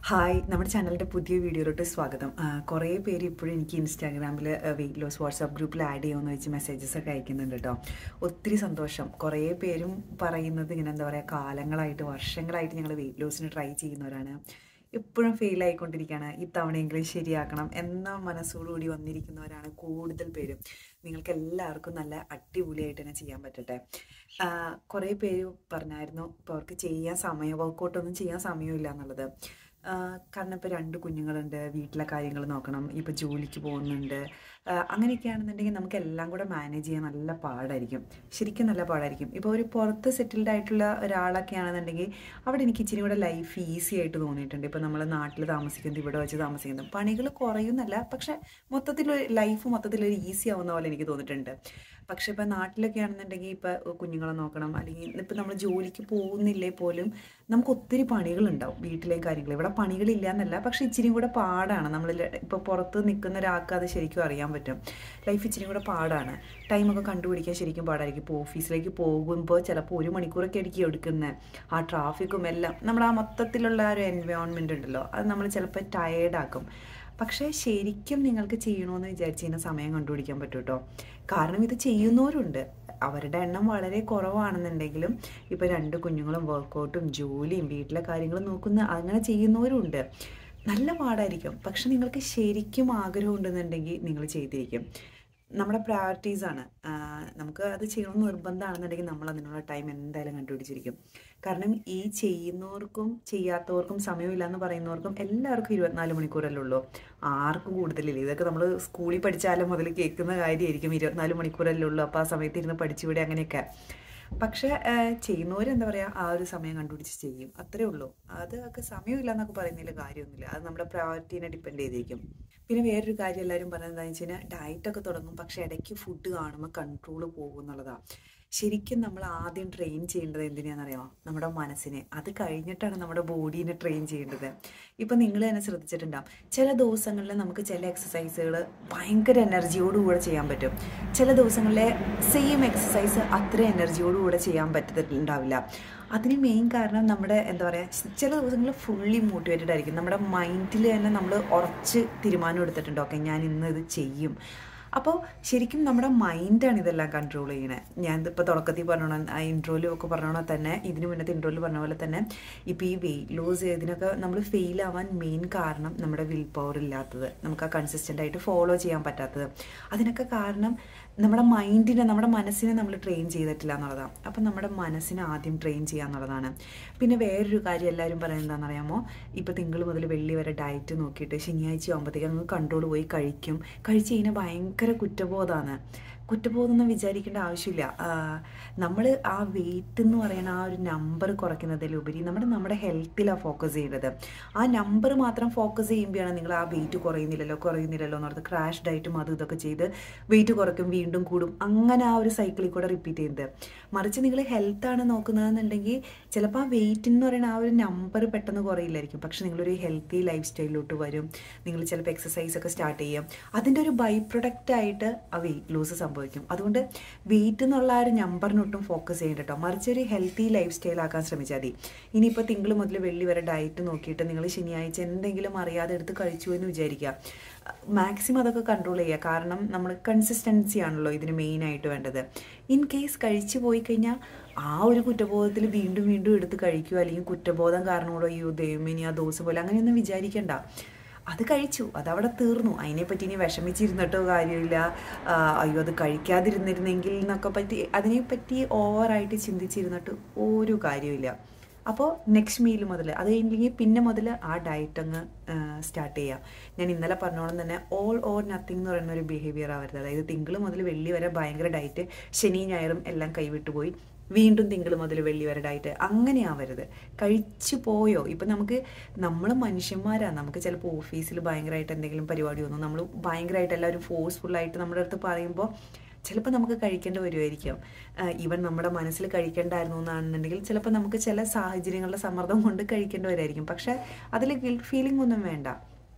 hi നമ്മുടെ ചാനലിൻ്റെ പുതിയ വീഡിയോയിലോട്ട് സ്വാഗതം ആ, കുറേ പേര് ഇപ്പോഴും എനിക്ക് ഇൻസ്റ്റാഗ്രാമിൽ വെയിറ്റ് ലോസ് വാട്സാപ്പ് ഗ്രൂപ്പിൽ ആഡ് ചെയ്യുമെന്ന് വെച്ച് മെസ്സേജസ് ഒക്കെ അയക്കുന്നുണ്ട് കേട്ടോ ഒത്തിരി സന്തോഷം കുറേ പേരും പറയുന്നത് ഇങ്ങനെ എന്താ പറയുക കാലങ്ങളായിട്ട് വർഷങ്ങളായിട്ട് ഞങ്ങൾ വെയിറ്റ് ലോസിന് ട്രൈ ചെയ്യുന്നവരാണ് എപ്പോഴും ഫെയിൽ ആയിക്കൊണ്ടിരിക്കുകയാണ് ഇത്തവണയെങ്കിലും ശരിയാക്കണം എന്ന മനസ്സോടുകൂടി വന്നിരിക്കുന്നവരാണ് കൂടുതൽ പേരും നിങ്ങൾക്ക് എല്ലാവർക്കും നല്ല അടിപൊളിയായിട്ട് തന്നെ ചെയ്യാൻ പറ്റട്ടെ ആ, കുറേ പേര് പറഞ്ഞായിരുന്നു ഇപ്പോൾ അവർക്ക് ചെയ്യാൻ സമയം വർക്കൗട്ടൊന്നും ചെയ്യാൻ സമയമില്ല എന്നുള്ളത് ആ, കാരണം ഇപ്പോൾ രണ്ട് കുഞ്ഞുങ്ങളുണ്ട് വീട്ടിലെ കാര്യങ്ങൾ നോക്കണം ഇപ്പോൾ ജോലിക്ക് പോകുന്നുണ്ട് ആ, അങ്ങനെയൊക്കെയാണെന്നുണ്ടെങ്കിൽ നമുക്ക് എല്ലാം കൂടെ മാനേജ് ചെയ്യാൻ നല്ല പാടായിരിക്കും ശരിക്കും നല്ല പാടായിരിക്കും ഇപ്പോൾ ഒരു പുറത്ത് സെറ്റിൽഡ് ആയിട്ടുള്ള ഒരാളൊക്കെ ആണെന്നുണ്ടെങ്കിൽ അവിടെ എനിക്ക് ഇച്ചിരി കൂടെ ലൈഫ് ഈസി ആയിട്ട് തോന്നിയിട്ടുണ്ട് ഇപ്പോൾ നമ്മൾ നാട്ടിൽ താമസിക്കുന്നത് ഇവിടെ വെച്ച് താമസിക്കുന്നത് പണികൾ കുറയുന്നല്ല പക്ഷെ മൊത്തത്തിൽ ലൈഫ് മൊത്തത്തിൽ ഒരു ഈസി ആവുന്ന പോലെ എനിക്ക് തോന്നിയിട്ടുണ്ട് പക്ഷെ ഇപ്പം നാട്ടിലൊക്കെ ആണെന്നുണ്ടെങ്കിൽ ഇപ്പോൾ കുഞ്ഞുങ്ങളെ നോക്കണം അല്ലെങ്കിൽ ഇപ്പം നമ്മൾ ജോലിക്ക് പോകുന്നില്ലേ പോലും നമുക്ക് ഒത്തിരി പണികളുണ്ടാവും വീട്ടിലെയും കാര്യങ്ങൾ ഇവിടെ പണികളില്ല എന്നല്ല പക്ഷെ ഇച്ചിരി കൂടെ പാടാണ് നമ്മൾ ഇപ്പോൾ പുറത്ത് നിൽക്കുന്ന ഒരാൾക്ക് അത് ശരിക്കും അറിയാൻ പറ്റും ലൈഫ് ഇച്ചിരി കൂടെ പാടാണ് ടൈമൊക്കെ കണ്ടുപിടിക്കാൻ ശരിക്കും പാടായിരിക്കും ഇപ്പോൾ ഓഫീസിലേക്ക് പോകുമ്പോൾ ചിലപ്പോൾ ഒരു മണിക്കൂറൊക്കെ ആയിരിക്കും എടുക്കുന്നത് ആ ട്രാഫിക്കും എല്ലാം നമ്മുടെ ആ മൊത്തത്തിലുള്ള ആ ഒരു എൻവയോൺമെൻ്റ് ഉണ്ടല്ലോ അത് നമ്മൾ ചിലപ്പോൾ ടയേർഡാക്കും പക്ഷേ ശരിക്കും നിങ്ങൾക്ക് ചെയ്യണമെന്ന് വിചാരിച്ച് കഴിഞ്ഞാൽ സമയം കണ്ടുപിടിക്കാൻ പറ്റും കേട്ടോ കാരണം ഇത് ചെയ്യുന്നവരുണ്ട് അവരുടെ എണ്ണം വളരെ കുറവാണെന്നുണ്ടെങ്കിലും ഇപ്പോൾ രണ്ട് കുഞ്ഞുങ്ങളും വർക്കൗട്ടും ജോലിയും വീട്ടിലെ കാര്യങ്ങളും നോക്കുന്ന അങ്ങനെ ചെയ്യുന്നവരുണ്ട് നല്ല പാടായിരിക്കും പക്ഷെ നിങ്ങൾക്ക് ശരിക്കും ആഗ്രഹം ഉണ്ടെന്നുണ്ടെങ്കിൽ നിങ്ങൾ ചെയ്തിരിക്കും നമ്മുടെ പ്രയോറിറ്റീസാണ് നമുക്ക് അത് ചെയ്യണമെന്ന് നിർബന്ധമാണെന്നുണ്ടെങ്കിൽ നമ്മൾ അതിനുള്ള ടൈം എന്തായാലും കണ്ടുപിടിച്ചിരിക്കും കാരണം ഈ ചെയ്യുന്നവർക്കും ചെയ്യാത്തവർക്കും സമയമില്ല എന്ന് പറയുന്നവർക്കും എല്ലാവർക്കും ഇരുപത്തിനാല് മണിക്കൂറല്ലേ ഉള്ളൂ ആർക്കും കൂടുതലില്ല ഇതൊക്കെ നമ്മൾ സ്കൂളിൽ പഠിച്ചാലും മുതൽ കേൾക്കുന്ന കാര്യമായിരിക്കും ഇരുപത്തിനാല് മണിക്കൂറല്ലേ ഉള്ളൂ അപ്പോൾ ആ സമയത്ത് ഇരുന്ന് പഠിച്ചുവിടെ അങ്ങനെയൊക്കെ പക്ഷെ ചെയ്യുന്നവർ എന്താ പറയുക ആ ഒരു സമയം കണ്ടുപിടിച്ച് ചെയ്യും അത്രേ ഉള്ളൂ അത് ഒക്കെ സമയമില്ല എന്നൊക്കെ പറയുന്നതിൽ കാര്യമൊന്നുമില്ല അത് നമ്മുടെ പ്രയോറിറ്റീനെ ഡിപ്പെൻഡ് ചെയ്തിരിക്കും പിന്നെ വേറൊരു കാര്യം എല്ലാവരും പറയുന്നത് എന്താണെന്ന് വെച്ച് കഴിഞ്ഞാൽ ഡയറ്റൊക്കെ തുടങ്ങും പക്ഷെ ഇടയ്ക്ക് ഫുഡ് കാണുമ്പോൾ കൺട്രോൾ പോകും എന്നുള്ളതാണ് ശരിക്കും നമ്മൾ ആദ്യം ട്രെയിൻ ചെയ്യേണ്ടത് എന്തിനാണെന്നറിയാമോ നമ്മുടെ മനസ്സിനെ അത് കഴിഞ്ഞിട്ടാണ് നമ്മുടെ ബോഡീനെ ട്രെയിൻ ചെയ്യേണ്ടത് ഇപ്പം നിങ്ങൾ തന്നെ ശ്രദ്ധിച്ചിട്ടുണ്ടാവും ചില ദിവസങ്ങളിൽ നമുക്ക് ചില എക്സസൈസുകൾ ഭയങ്കര എനർജിയോടുകൂടെ ചെയ്യാൻ പറ്റും ചില ദിവസങ്ങളിലെ സെയിം എക്സസൈസ് അത്ര എനർജിയോടുകൂടെ ചെയ്യാൻ പറ്റത്തിട്ടുണ്ടാവില്ല അതിന് മെയിൻ കാരണം നമ്മുടെ എന്താ പറയുക ചില ദിവസങ്ങളിൽ ഫുള്ളി മോട്ടിവേറ്റഡ് ആയിരിക്കും നമ്മുടെ മൈൻഡിൽ തന്നെ നമ്മൾ ഉറച്ച് തീരുമാനം എടുത്തിട്ടുണ്ട് ഓക്കെ ഞാൻ ഇന്ന് ഇത് ചെയ്യും അപ്പോൾ ശരിക്കും നമ്മുടെ മൈൻഡാണ് ഇതെല്ലാം കൺട്രോൾ ചെയ്യണേ ഞാൻ ഇപ്പോൾ തുടക്കത്തിൽ പറഞ്ഞോണം ആ ഇൻട്രോയിലും ഒക്കെ പറഞ്ഞോണോ തന്നെ ഇതിന് മുന്നത്തെ ഇൻട്രോയിൽ പറഞ്ഞ പോലെ തന്നെ ഇപ്പോൾ ഈ വെയിറ്റ് ലോസ് ഇതിനൊക്കെ നമ്മൾ ഫെയിൽ ആവാൻ മെയിൻ കാരണം നമ്മുടെ വിൽ പവർ ഇല്ലാത്തത് നമുക്ക് ആ കൺസിസ്റ്റൻ്റ് ആയിട്ട് ഫോളോ ചെയ്യാൻ പറ്റാത്തത് അതിനൊക്കെ കാരണം നമ്മുടെ മൈൻഡിനെ നമ്മുടെ മനസ്സിനെ നമ്മൾ ട്രെയിൻ ചെയ്തിട്ടില്ല എന്നുള്ളതാണ് അപ്പം നമ്മുടെ മനസ്സിനെ ആദ്യം ട്രെയിൻ ചെയ്യുക എന്നുള്ളതാണ് പിന്നെ വേറൊരു കാര്യം എല്ലാവരും പറയുന്നത് എന്താണെന്നറിയാമോ ഇപ്പോൾ തിങ്കൾ മുതൽ വെള്ളി വരെ ഡയറ്റ് നോക്കിയിട്ട് ശനിയാഴ്ച ആകുമ്പോഴത്തേക്ക് അങ്ങ് കൺട്രോൾ പോയി കഴിക്കും കഴിച്ച് കഴിഞ്ഞാൽ ഭയങ്കര കുറ്റബോധമാണ് കുറ്റബോധം ഒന്നും വിചാരിക്കേണ്ട ആവശ്യമില്ല നമ്മൾ ആ വെയിറ്റ് എന്ന് പറയുന്ന ആ ഒരു നമ്പർ കുറയ്ക്കുന്നതിലുപരി നമ്മുടെ നമ്മുടെ ഹെൽത്തിലാണ് ഫോക്കസ് ചെയ്യേണ്ടത് ആ നമ്പർ മാത്രം ഫോക്കസ് ചെയ്യുമ്പോഴാണ് നിങ്ങൾ ആ വെയിറ്റ് കുറയുന്നില്ലല്ലോ കുറയുന്നില്ലല്ലോ എന്ന് പറഞ്ഞത് ക്രാഷ് ഡയറ്റും അതും ഇതൊക്കെ ചെയ്ത് വെയിറ്റ് കുറയ്ക്കും വീണ്ടും കൂടും അങ്ങനെ ആ ഒരു സൈക്കിളിൽ കൂടെ റിപ്പീറ്റ് ചെയ്യുന്നത് മറിച്ച് നിങ്ങൾ ഹെൽത്താണ് നോക്കുന്നതെന്നുണ്ടെങ്കിൽ ചിലപ്പോൾ ആ വെയിറ്റ് എന്ന് പറയുന്ന ആ ഒരു നമ്പർ പെട്ടെന്ന് കുറയില്ലായിരിക്കും പക്ഷെ നിങ്ങളൊരു ഹെൽത്തി ലൈഫ് സ്റ്റൈലിലോട്ട് വരും നിങ്ങൾ ചിലപ്പോൾ എക്സസൈസ് ഒക്കെ സ്റ്റാർട്ട് ചെയ്യും അതിൻ്റെ ഒരു ബൈ പ്രൊഡക്റ്റ് ആയിട്ട് ആ വെയിറ്റ് ലൂസ് സംഭവിക്കും അതുകൊണ്ട് വെയിറ്റ് എന്നുള്ള ആ ഒരു നമ്പറിനൊട്ടും ഫോക്കസ് ചെയ്യേണ്ട കേട്ടോ മറിച്ച് ഒരു ഹെൽത്തി ലൈഫ് സ്റ്റൈൽ ആക്കാൻ ശ്രമിച്ചാൽ മതി ഇനിയിപ്പോൾ തിങ്കൾ മുതൽ വെള്ളി വരെ ഡയറ്റ് നോക്കിയിട്ട് നിങ്ങൾ ശനിയാഴ്ച എന്തെങ്കിലും അറിയാതെ എടുത്ത് കഴിച്ചു എന്ന് വിചാരിക്കുക മാക്സിമം അതൊക്കെ കൺട്രോൾ ചെയ്യുക കാരണം നമ്മൾ കൺസിസ്റ്റൻസി ആണല്ലോ ഇതിന് മെയിനായിട്ട് വേണ്ടത് ഇൻ കേസ് കഴിച്ചു പോയി കഴിഞ്ഞാൽ ആ ഒരു കുറ്റബോധത്തിൽ വീണ്ടും വീണ്ടും എടുത്ത് കഴിക്കുക അല്ലെങ്കിൽ കുറ്റബോധം കാരണമോ അയ്യോ ദൈവമേ ഇനി ആ ദിവസം പോലെ അങ്ങനെയൊന്നും വിചാരിക്കണ്ട അത് കഴിച്ചു അതവിടെ തീർന്നു അതിനെപ്പറ്റി ഇനി വിഷമിച്ചിരുന്നിട്ടോ കാര്യമില്ല ആ, അയ്യോ അത് കഴിക്കാതിരുന്നിരുന്നെങ്കിൽ എന്നൊക്കെ പറ്റി അതിനെപ്പറ്റി ഓവറായിട്ട് ചിന്തിച്ചിരുന്നിട്ട് ഒരു കാര്യമില്ല അപ്പോൾ നെക്സ്റ്റ് മീൽ മുതൽ അത് കഴിഞ്ഞില്ലെങ്കിൽ പിന്നെ മുതൽ ആ ഡയറ്റ് അങ്ങ് സ്റ്റാർട്ട് ചെയ്യുക ഞാൻ ഇന്നലെ പറഞ്ഞോളം തന്നെ ഓൾ ഓർ നത്തിങ് എന്ന് പറയുന്ന ഒരു ബിഹേവിയർ ആവരുത് അതായത് തിങ്കൾ മുതൽ വെള്ളി വരെ ഭയങ്കര ഡയറ്റ് ശനി ഞായറും എല്ലാം കൈവിട്ടുപോയി വീണ്ടും തിങ്കൾ മുതൽ വെള്ളി വരെ ഡയറ്റ് അങ്ങനെ ആവരുത് കഴിച്ചു പോയോ ഇപ്പം നമുക്ക് നമ്മൾ മനുഷ്യന്മാരാണ് നമുക്ക് ചിലപ്പോൾ ഓഫീസിൽ ഭയങ്കരമായിട്ട് എന്തെങ്കിലും പരിപാടി വന്നു നമ്മൾ ഭയങ്കരമായിട്ട് എല്ലാവരും ഫോഴ്സ്ഫുള്ളായിട്ട് നമ്മുടെ അടുത്ത് പറയുമ്പോൾ ചിലപ്പോൾ നമുക്ക് കഴിക്കേണ്ടി വരുമായിരിക്കും ഈവൻ നമ്മുടെ മനസ്സിൽ കഴിക്കേണ്ടായിരുന്നു എന്നാണെന്നുണ്ടെങ്കിൽ ചിലപ്പോൾ നമുക്ക് ചില സാഹചര്യങ്ങളുടെ സമ്മർദ്ദം കൊണ്ട് കഴിക്കേണ്ടി വരുമായിരിക്കും പക്ഷേ അതിൽ ഗിൽറ്റ് ഫീലിംഗ് ഒന്നും വേണ്ട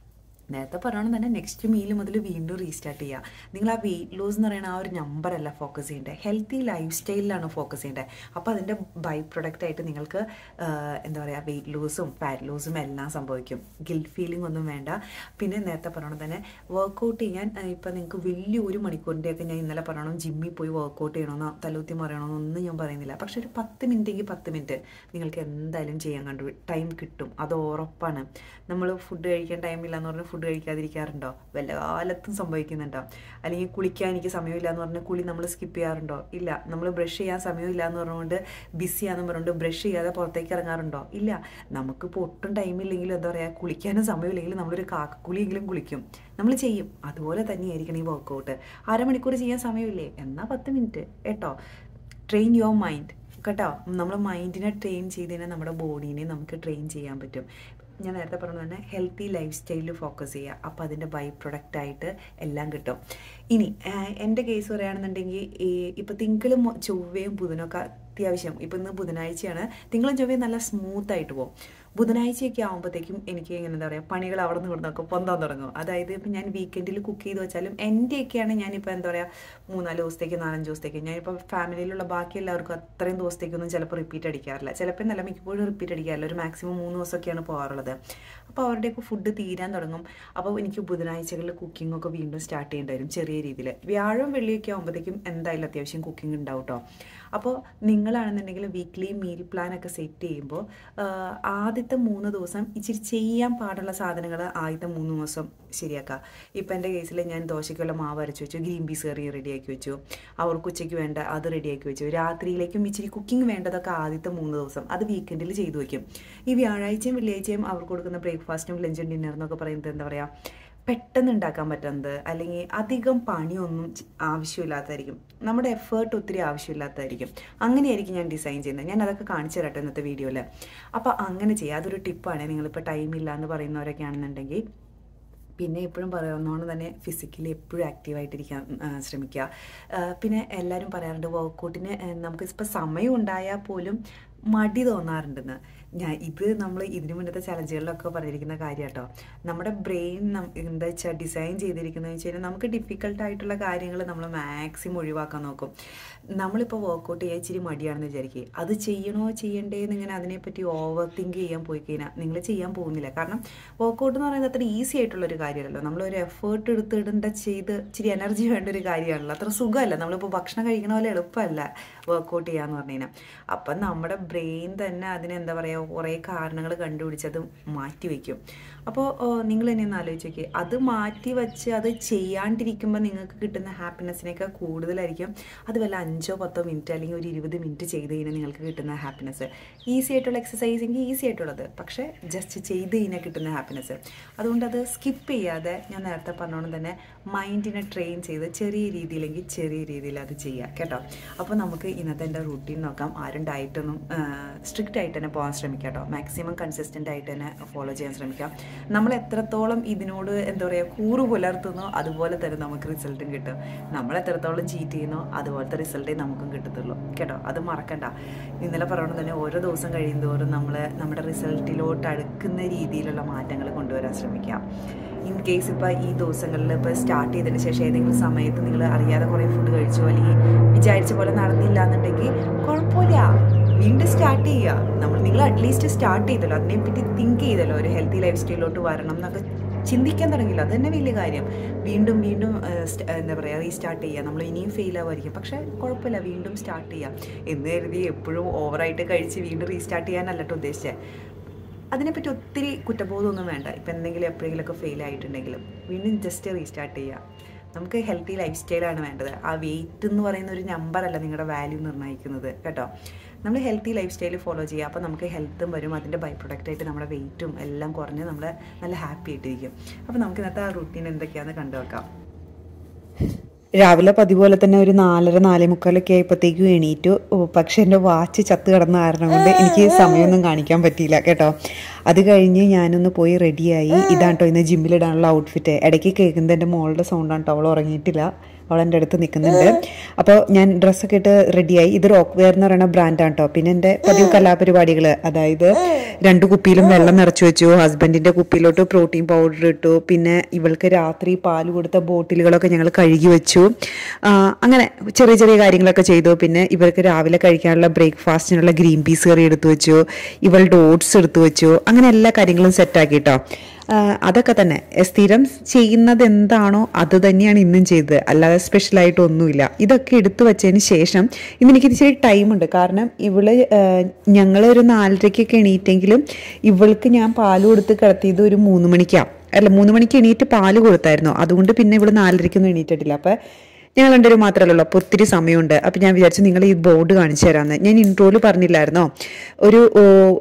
നേരത്തെ പറഞ്ഞോണ്ട് തന്നെ നെക്സ്റ്റ് മീൽ മുതൽ വീണ്ടും റീസ്റ്റാർട്ട് ചെയ്യുക നിങ്ങൾ ആ വെയിറ്റ് ലോസ് എന്ന് പറയുന്ന ആ ഒരു നമ്പറല്ല ഫോക്കസ് ചെയ്യേണ്ടത് ഹെൽത്തി ലൈഫ് സ്റ്റൈലിലാണ് ഫോക്കസ് ചെയ്യേണ്ടത് അപ്പോൾ അതിൻ്റെ ബൈ പ്രൊഡക്റ്റ് ആയിട്ട് നിങ്ങൾക്ക് എന്താ പറയുക വെയിറ്റ് ലോസും ഫാറ്റ് ലോസും എല്ലാം സംഭവിക്കും ഗിൽറ്റ് ഫീലിംഗ് ഒന്നും വേണ്ട പിന്നെ നേരത്തെ പറഞ്ഞോണ്ട് തന്നെ വർക്കൗട്ട് ചെയ്യാൻ ഇപ്പം നിങ്ങൾക്ക് വലിയ ഒരു മണിക്കൂറിൻ്റെയൊക്കെ ഞാൻ ഇന്നലെ പറയണം ജിമ്മിൽ പോയി വർക്കൗട്ട് ചെയ്യണമെന്നോ തലൂത്തി മറിയണമെന്നൊന്നും ഞാൻ പറയുന്നില്ല പക്ഷെ ഒരു പത്ത് മിനിറ്റെങ്കിൽ പത്ത് മിനിറ്റ് നിങ്ങൾക്ക് എന്തായാലും ചെയ്യാൻ കണ്ടു ടൈം കിട്ടും അത് ഉറപ്പാണ് നമ്മൾ ഫുഡ് കഴിക്കാൻ ടൈമില്ല എന്ന് പറഞ്ഞാൽ ഫുഡ് കഴിക്കാതിരിക്കാറുണ്ടോ വല്ല കാലത്തും സംഭവിക്കുന്നുണ്ടോ അല്ലെങ്കിൽ കുളിക്കാൻ എനിക്ക് സമയമില്ല എന്ന് പറഞ്ഞാൽ കുളി നമ്മൾ സ്കിപ്പ് ചെയ്യാറുണ്ടോ ഇല്ല നമ്മൾ ബ്രഷ് ചെയ്യാൻ സമയമില്ല എന്ന് പറഞ്ഞുകൊണ്ട് ബിസിയാന്ന് പറഞ്ഞുകൊണ്ട് ബ്രഷ് ചെയ്യാതെ പുറത്തേക്ക് ഇറങ്ങാറുണ്ടോ ഇല്ല നമുക്കിപ്പോൾ ഒട്ടും ടൈമില്ലെങ്കിലും എന്താ പറയുക കുളിക്കാനും സമയമില്ലെങ്കിലും നമ്മളൊരു കാക്കക്കുളിയെങ്കിലും കുളിക്കും നമ്മൾ ചെയ്യും അതുപോലെ തന്നെയായിരിക്കണം ഈ വർക്കൗട്ട് അരമണിക്കൂർ ചെയ്യാൻ സമയമില്ലേ എന്നാൽ പത്ത് മിനിറ്റ് കേട്ടോ ട്രെയിൻ യുവർ മൈൻഡ് കേട്ടോ നമ്മൾ മൈൻഡിനെ ട്രെയിൻ ചെയ്ത് കഴിഞ്ഞാൽ നമ്മുടെ ബോഡീനെ നമുക്ക് ട്രെയിൻ ചെയ്യാൻ പറ്റും ഞാൻ നേരത്തെ പറഞ്ഞ തന്നെ ഹെൽത്തി ലൈഫ് സ്റ്റൈലിൽ ഫോക്കസ് ചെയ്യുക അപ്പോൾ അതിൻ്റെ ബൈ പ്രൊഡക്റ്റ് ആയിട്ട് എല്ലാം കിട്ടും ഇനി എൻ്റെ കേസ് പറയുകയാണെന്നുണ്ടെങ്കിൽ ഈ ഇപ്പോൾ തിങ്കളും ചൊവ്വയും ബുധനൊക്കെ അത്യാവശ്യം ഇപ്പം ഇന്ന് ബുധനാഴ്ചയാണ് തിങ്കളും ചൊവ്വയും നല്ല സ്മൂത്ത് ആയിട്ട് പോകും ബുധനാഴ്ചയൊക്കെ ആകുമ്പോഴത്തേക്കും എനിക്ക് ഇങ്ങനെ എന്താ പറയുക പണികൾ അവിടെ നിന്ന് ഇവിടുന്നൊക്കെ പൊന്താൻ തുടങ്ങും അതായത് ഇപ്പം ഞാൻ വീക്കെൻഡിൽ കുക്ക് ചെയ്ത് വെച്ചാലും എൻ്റെയൊക്കെയാണ് ഞാനിപ്പോൾ എന്താ പറയുക മൂന്നാല് ദിവസത്തേക്ക് നാലഞ്ച് ദിവസത്തേക്ക് ഞാനിപ്പോൾ ഫാമിലിയിലുള്ള ബാക്കി എല്ലാവർക്കും അത്രയും ദിവസത്തേക്കൊന്നും ചിലപ്പോൾ റിപ്പീറ്റ് അടിക്കാറില്ല ചിലപ്പോൾ നല്ല മിക്കപ്പോഴും റിപ്പീറ്റ് അടിക്കാറില്ല ഒരു മാക്സിമം മൂന്ന് ദിവസമൊക്കെയാണ് പോകാറുള്ളത് അപ്പോൾ അവരുടെയൊക്കെ ഫുഡ് തീരാൻ തുടങ്ങും അപ്പോൾ എനിക്ക് ബുധനാഴ്ചകളിൽ കുക്കിംഗ് ഒക്കെ വീണ്ടും സ്റ്റാർട്ട് ചെയ്യേണ്ടി വരും ചെറിയ രീതിയിൽ വ്യാഴം വെള്ളിയൊക്കെ ആകുമ്പോഴത്തേക്കും എന്തായാലും അത്യാവശ്യം കുക്കിംഗ് ഉണ്ടാവും കേട്ടോ അപ്പോൾ നിങ്ങളാണെന്നുണ്ടെങ്കിൽ വീക്ക്ലി മീൽ പ്ലാൻ ഒക്കെ സെറ്റ് ചെയ്യുമ്പോൾ ആദ്യത്തെ മൂന്ന് ദിവസം ഇച്ചിരി ചെയ്യാൻ പാടുള്ള സാധനങ്ങൾ ആദ്യത്തെ മൂന്ന് ദിവസം ശരിയാക്കുക ഇപ്പം എൻ്റെ കേസിൽ ഞാൻ ദോശയ്ക്കുള്ള മാവ് അരച്ച് വെച്ചു ഗ്രീൻ പീസ് കറി റെഡിയാക്കി വെച്ചു അവർക്ക് ഉച്ചയ്ക്ക് വേണ്ട അത് റെഡിയാക്കി വെച്ചു രാത്രിയിലേക്കും ഇച്ചിരി കുക്കിംഗ് വേണ്ടതൊക്കെ ആദ്യത്തെ മൂന്ന് ദിവസം അത് വീക്കെൻഡിൽ ചെയ്തു വയ്ക്കും ഈ വ്യാഴാഴ്ചയും വെള്ളിയാഴ്ചയും അവർക്ക് കൊടുക്കുന്ന ബ്രേക്ക്ഫാസ്റ്റും ലഞ്ചും ഡിന്നറും എന്നൊക്കെ പറയുന്നത് എന്താ പറയുക പെട്ടെന്ന് ഉണ്ടാക്കാൻ പറ്റുന്നത് അല്ലെങ്കിൽ അധികം പണിയൊന്നും ആവശ്യമില്ലാത്തതായിരിക്കും നമ്മുടെ എഫേർട്ട് ഒത്തിരി ആവശ്യമില്ലാത്തതായിരിക്കും അങ്ങനെയായിരിക്കും ഞാൻ ഡിസൈൻ ചെയ്യുന്നത് ഞാൻ അതൊക്കെ കാണിച്ചു തരട്ടെ ഇന്നത്തെ വീഡിയോയിൽ അപ്പോൾ അങ്ങനെ ചെയ്യുക അതൊരു ടിപ്പാണ് നിങ്ങളിപ്പോൾ ടൈം ഇല്ല എന്ന് പറയുന്നവരൊക്കെ ആണെന്നുണ്ടെങ്കിൽ പിന്നെ എപ്പോഴും പറയുന്നതുകൊണ്ട് തന്നെ ഫിസിക്കലി എപ്പോഴും ആക്റ്റീവായിട്ടിരിക്കാൻ ശ്രമിക്കുക പിന്നെ എല്ലാവരും പറയാറുണ്ട് വർക്കൗട്ടിന് നമുക്ക് ഇപ്പോൾ സമയം ഉണ്ടായാൽ പോലും മടി തോന്നാറുണ്ടെന്ന് ഞാൻ ഇത് നമ്മൾ ഇതിനു മുന്നത്തെ ചലഞ്ചുകളിലൊക്കെ പറഞ്ഞിരിക്കുന്ന കാര്യം കേട്ടോ നമ്മുടെ ബ്രെയിൻ എന്താ വെച്ചാൽ ഡിസൈൻ ചെയ്തിരിക്കുന്നത് വെച്ച് കഴിഞ്ഞാൽ നമുക്ക് ഡിഫിക്കൽട്ട് ആയിട്ടുള്ള കാര്യങ്ങൾ നമ്മൾ മാക്സിമം ഒഴിവാക്കാൻ നോക്കും നമ്മളിപ്പോൾ വർക്കൗട്ട് ചെയ്യാൻ ഇച്ചിരി മടിയാണെന്ന് വിചാരിക്കുക അത് ചെയ്യണോ ചെയ്യണ്ടേ എന്നിങ്ങനെ അതിനെപ്പറ്റി ഓവർ തിങ്ക് ചെയ്യാൻ പോയി കഴിഞ്ഞാൽ നിങ്ങൾ ചെയ്യാൻ പോകുന്നില്ല കാരണം വർക്കൗട്ട് എന്ന് പറയുന്നത് അത്ര ഈസി ആയിട്ടുള്ളൊരു കാര്യമല്ലല്ലോ നമ്മളൊരു എഫേർട്ട് എടുത്തിടേണ്ട ചെയ്ത് ഇച്ചിരി എനർജി വേണ്ട ഒരു കാര്യമാണല്ലോ അത്ര സുഖമല്ല നമ്മളിപ്പോൾ ഭക്ഷണം കഴിക്കണ പോലെ എളുപ്പമല്ല വർക്കൗട്ട് ചെയ്യാന്ന് പറഞ്ഞു കഴിഞ്ഞാൽ അപ്പം നമ്മുടെ ബ്രെയിൻ തന്നെ അതിനെന്താ പറയുക കുറേ കാരണങ്ങൾ കണ്ടുപിടിച്ചത് മാറ്റി വയ്ക്കും അപ്പോൾ നിങ്ങൾ തന്നെ ഒന്ന് ആലോചിച്ച് നോക്കി അത് മാറ്റി വെച്ച് അത് ചെയ്യാണ്ടിരിക്കുമ്പോൾ നിങ്ങൾക്ക് കിട്ടുന്ന ഹാപ്പിനെസ്സിനേക്കാൾ കൂടുതലായിരിക്കും അത് വല്ല അഞ്ചോ പത്തോ മിനിറ്റ് അല്ലെങ്കിൽ ഒരു ഇരുപത് മിനിറ്റ് ചെയ്ത് കഴിഞ്ഞാൽ നിങ്ങൾക്ക് കിട്ടുന്ന ഹാപ്പിനെസ് ഈസി ആയിട്ടുള്ള എക്സസൈസ് എങ്കിൽ ഈസി ആയിട്ടുള്ളത് പക്ഷേ ജസ്റ്റ് ചെയ്ത് കഴിഞ്ഞാൽ കിട്ടുന്ന ഹാപ്പിനെസ് അതുകൊണ്ട് അത് സ്കിപ്പ് ചെയ്യാതെ ഞാൻ നേരത്തെ പറഞ്ഞോണം തന്നെ മൈൻഡിനെ ട്രെയിൻ ചെയ്ത് ചെറിയ രീതിയിലെങ്കിൽ ചെറിയ രീതിയിൽ അത് ചെയ്യുക കേട്ടോ അപ്പോൾ നമുക്ക് ഇന്നത്തെ എൻ്റെ റൂട്ടീൻ നോക്കാം ആരും ഡയറ്റൊന്നും സ്ട്രിക്റ്റ് ആയിട്ട് തന്നെ പോകാൻ ശ്രമിക്കാം കേട്ടോ മാക്സിമം കൺസിസ്റ്റൻ്റ് ആയിട്ട് തന്നെ ഫോളോ ചെയ്യാൻ ശ്രമിക്കാം നമ്മൾ എത്രത്തോളം ഇതിനോട് എന്താ പറയുക കൂറ് പുലർത്തുന്നോ അതുപോലെ തന്നെ നമുക്ക് റിസൾട്ടും കിട്ടും നമ്മൾ എത്രത്തോളം ചീറ്റ് ചെയ്യുന്നോ അതുപോലത്തെ റിസൾട്ടേ നമുക്കും കിട്ടത്തുള്ളൂ കേട്ടോ അത് മറക്കണ്ട ഇന്നലെ പറയണത് തന്നെ ഓരോ ദിവസം കഴിയുന്തോറും നമ്മൾ നമ്മുടെ റിസൾട്ടിലോട്ട് അടുക്കുന്ന രീതിയിലുള്ള മാറ്റങ്ങൾ കൊണ്ടുവരാൻ ശ്രമിക്കാം ഇൻ കേസ് ഇപ്പോൾ ഈ ദിവസങ്ങളിൽ ഇപ്പോൾ സ്റ്റാർട്ട് ചെയ്തതിന് ശേഷം ഏതെങ്കിലും സമയത്ത് നിങ്ങൾ അറിയാതെ കുറേ ഫുഡ് കഴിച്ചോ അല്ലെങ്കിൽ വിചാരിച്ച പോലെ നടന്നില്ല എന്നുണ്ടെങ്കിൽ കുഴപ്പമില്ല വീണ്ടും സ്റ്റാർട്ട് ചെയ്യുക നമ്മൾ നിങ്ങൾ അറ്റ്ലീസ്റ്റ് സ്റ്റാർട്ട് ചെയ്തല്ലോ അതിനെപ്പറ്റി തിങ്ക് ചെയ്തല്ലോ ഒരു ഹെൽത്തി ലൈഫ് സ്റ്റൈലിലോട്ട് വരണം എന്നൊക്കെ ചിന്തിക്കാൻ തുടങ്ങില്ല അത് തന്നെ വലിയ കാര്യം വീണ്ടും വീണ്ടും എന്താ പറയുക റീസ്റ്റാർട്ട് ചെയ്യുക നമ്മൾ ഇനിയും ഫെയിൽ ആവുമായിരിക്കും പക്ഷേ കുഴപ്പമില്ല വീണ്ടും സ്റ്റാർട്ട് ചെയ്യാം എന്ന് കരുതി എപ്പോഴും ഓവറായിട്ട് കഴിച്ച് വീണ്ടും റീസ്റ്റാർട്ട് ചെയ്യാനല്ലട്ടോ ഉദ്ദേശിച്ചത് അതിനെപ്പറ്റി ഒത്തിരി കുറ്റബോധമൊന്നും വേണ്ട ഇപ്പം എന്തെങ്കിലും എപ്പോഴെങ്കിലുമൊക്കെ ഫെയിൽ ആയിട്ടുണ്ടെങ്കിലും വീണ്ടും ജസ്റ്റ് റീസ്റ്റാർട്ട് ചെയ്യുക നമുക്ക് ഹെൽത്തി ലൈഫ് സ്റ്റൈലാണ് വേണ്ടത് ആ വെയിറ്റ് എന്ന് പറയുന്ന ഒരു നമ്പറല്ല നിങ്ങളുടെ വാല്യൂ നിർണ്ണയിക്കുന്നത് കേട്ടോ നമ്മൾ ഹെൽത്തി ലൈഫ് സ്റ്റൈൽ ഫോളോ ചെയ്യുക അപ്പോൾ നമുക്ക് ഹെൽത്തും വരും അതിൻ്റെ ബൈ പ്രൊഡക്റ്റായിട്ട് നമ്മുടെ വെയിറ്റും എല്ലാം കുറഞ്ഞ് നമ്മൾ നല്ല ഹാപ്പി ആയിട്ടിരിക്കും അപ്പോൾ നമുക്ക് ഇന്നത്തെ ആ റുട്ടീൻ എന്തൊക്കെയാണെന്ന് കണ്ടു വെക്കാം രാവിലെ പതിപോലെ തന്നെ ഒരു നാലര നാലേ മുക്കാലൊക്കെ ആയപ്പോഴത്തേക്കും എണീറ്റു പക്ഷെ എൻ്റെ വാച്ച് ചത്ത് കിടന്ന കാരണം കൊണ്ട് എനിക്ക് സമയമൊന്നും കാണിക്കാൻ പറ്റിയില്ല കേട്ടോ അത് കഴിഞ്ഞ് ഞാനൊന്ന് പോയി റെഡിയായി ഇതാണ് കേട്ടോ ഇന്ന് ജിമ്മിലിടാനുള്ള ഔട്ട്ഫിറ്റ് ഇടയ്ക്ക് കേൾക്കുന്നത് എൻ്റെ മോളുടെ സൗണ്ടാണ് കേട്ടോ അവൾ ഉറങ്ങിയിട്ടില്ല അവൾ എൻ്റെ അടുത്ത് നിൽക്കുന്നുണ്ട് അപ്പോൾ ഞാൻ ഡ്രസ്സൊക്കെ ഇട്ട് റെഡിയായി ഇത് റോക്ക് വെയർ എന്ന് പറയുന്ന ബ്രാൻഡാണ് കേട്ടോ പിന്നെ എൻ്റെ പതിവ് കലാപരിപാടികൾ അതായത് രണ്ട് കുപ്പിയിലും വെള്ളം നിറച്ചു വെച്ചു ഹസ്ബൻഡിൻ്റെ കുപ്പിയിലോട്ട് പ്രോട്ടീൻ പൗഡർ ഇട്ടു പിന്നെ ഇവൾക്ക് രാത്രി പാൽ കൊടുത്ത ബോട്ടിലുകളൊക്കെ ഞങ്ങൾ കഴുകി വെച്ചു ആ, അങ്ങനെ ചെറിയ ചെറിയ കാര്യങ്ങളൊക്കെ ചെയ്തു പിന്നെ ഇവർക്ക് രാവിലെ കഴിക്കാനുള്ള ബ്രേക്ക്ഫാസ്റ്റിനുള്ള ഗ്രീൻ പീസ് കറി എടുത്തു വെച്ചു ഇവളുടെ ഓട്സ് എടുത്തു വെച്ചു അങ്ങനെ എല്ലാ കാര്യങ്ങളും സെറ്റാക്കി കേട്ടോ ആ, അതൊക്കെ തന്നെ സ്ഥിരം ചെയ്യുന്നത് എന്താണോ അത് തന്നെയാണ് ഇന്നും ചെയ്തത് അല്ലാതെ സ്പെഷ്യലായിട്ട് ഒന്നുമില്ല ഇതൊക്കെ എടുത്തു വെച്ചതിന് ശേഷം ഇന്ന് എനിക്ക് ഇച്ചിരി ടൈമുണ്ട് കാരണം ഇവള് ഞങ്ങൾ ഒരു നാലരയ്ക്കൊക്കെ എണീറ്റെങ്കിലും ഇവൾക്ക് ഞാൻ പാല് കൊടുത്ത് കിടത്തിയത് ഒരു മൂന്ന് മണിക്കാണ് അല്ല മൂന്ന് മണിക്ക് എണീറ്റ് പാല് കൊടുത്തായിരുന്നു അതുകൊണ്ട് പിന്നെ ഇവള് നാലരയ്ക്കൊന്നും എണീറ്റിട്ടില്ല അപ്പൊ ഞങ്ങൾ രണ്ടുപേരും മാത്രമല്ല ഉള്ളൂ അപ്പോൾ ഒത്തിരി സമയമുണ്ട് അപ്പം ഞാൻ വിചാരിച്ചു നിങ്ങൾ ഈ ബോർഡ് കാണിച്ചു തരാമെന്ന് ഞാൻ ഇൻട്രോയിൽ പറഞ്ഞില്ലായിരുന്നോ ഒരു ഓ,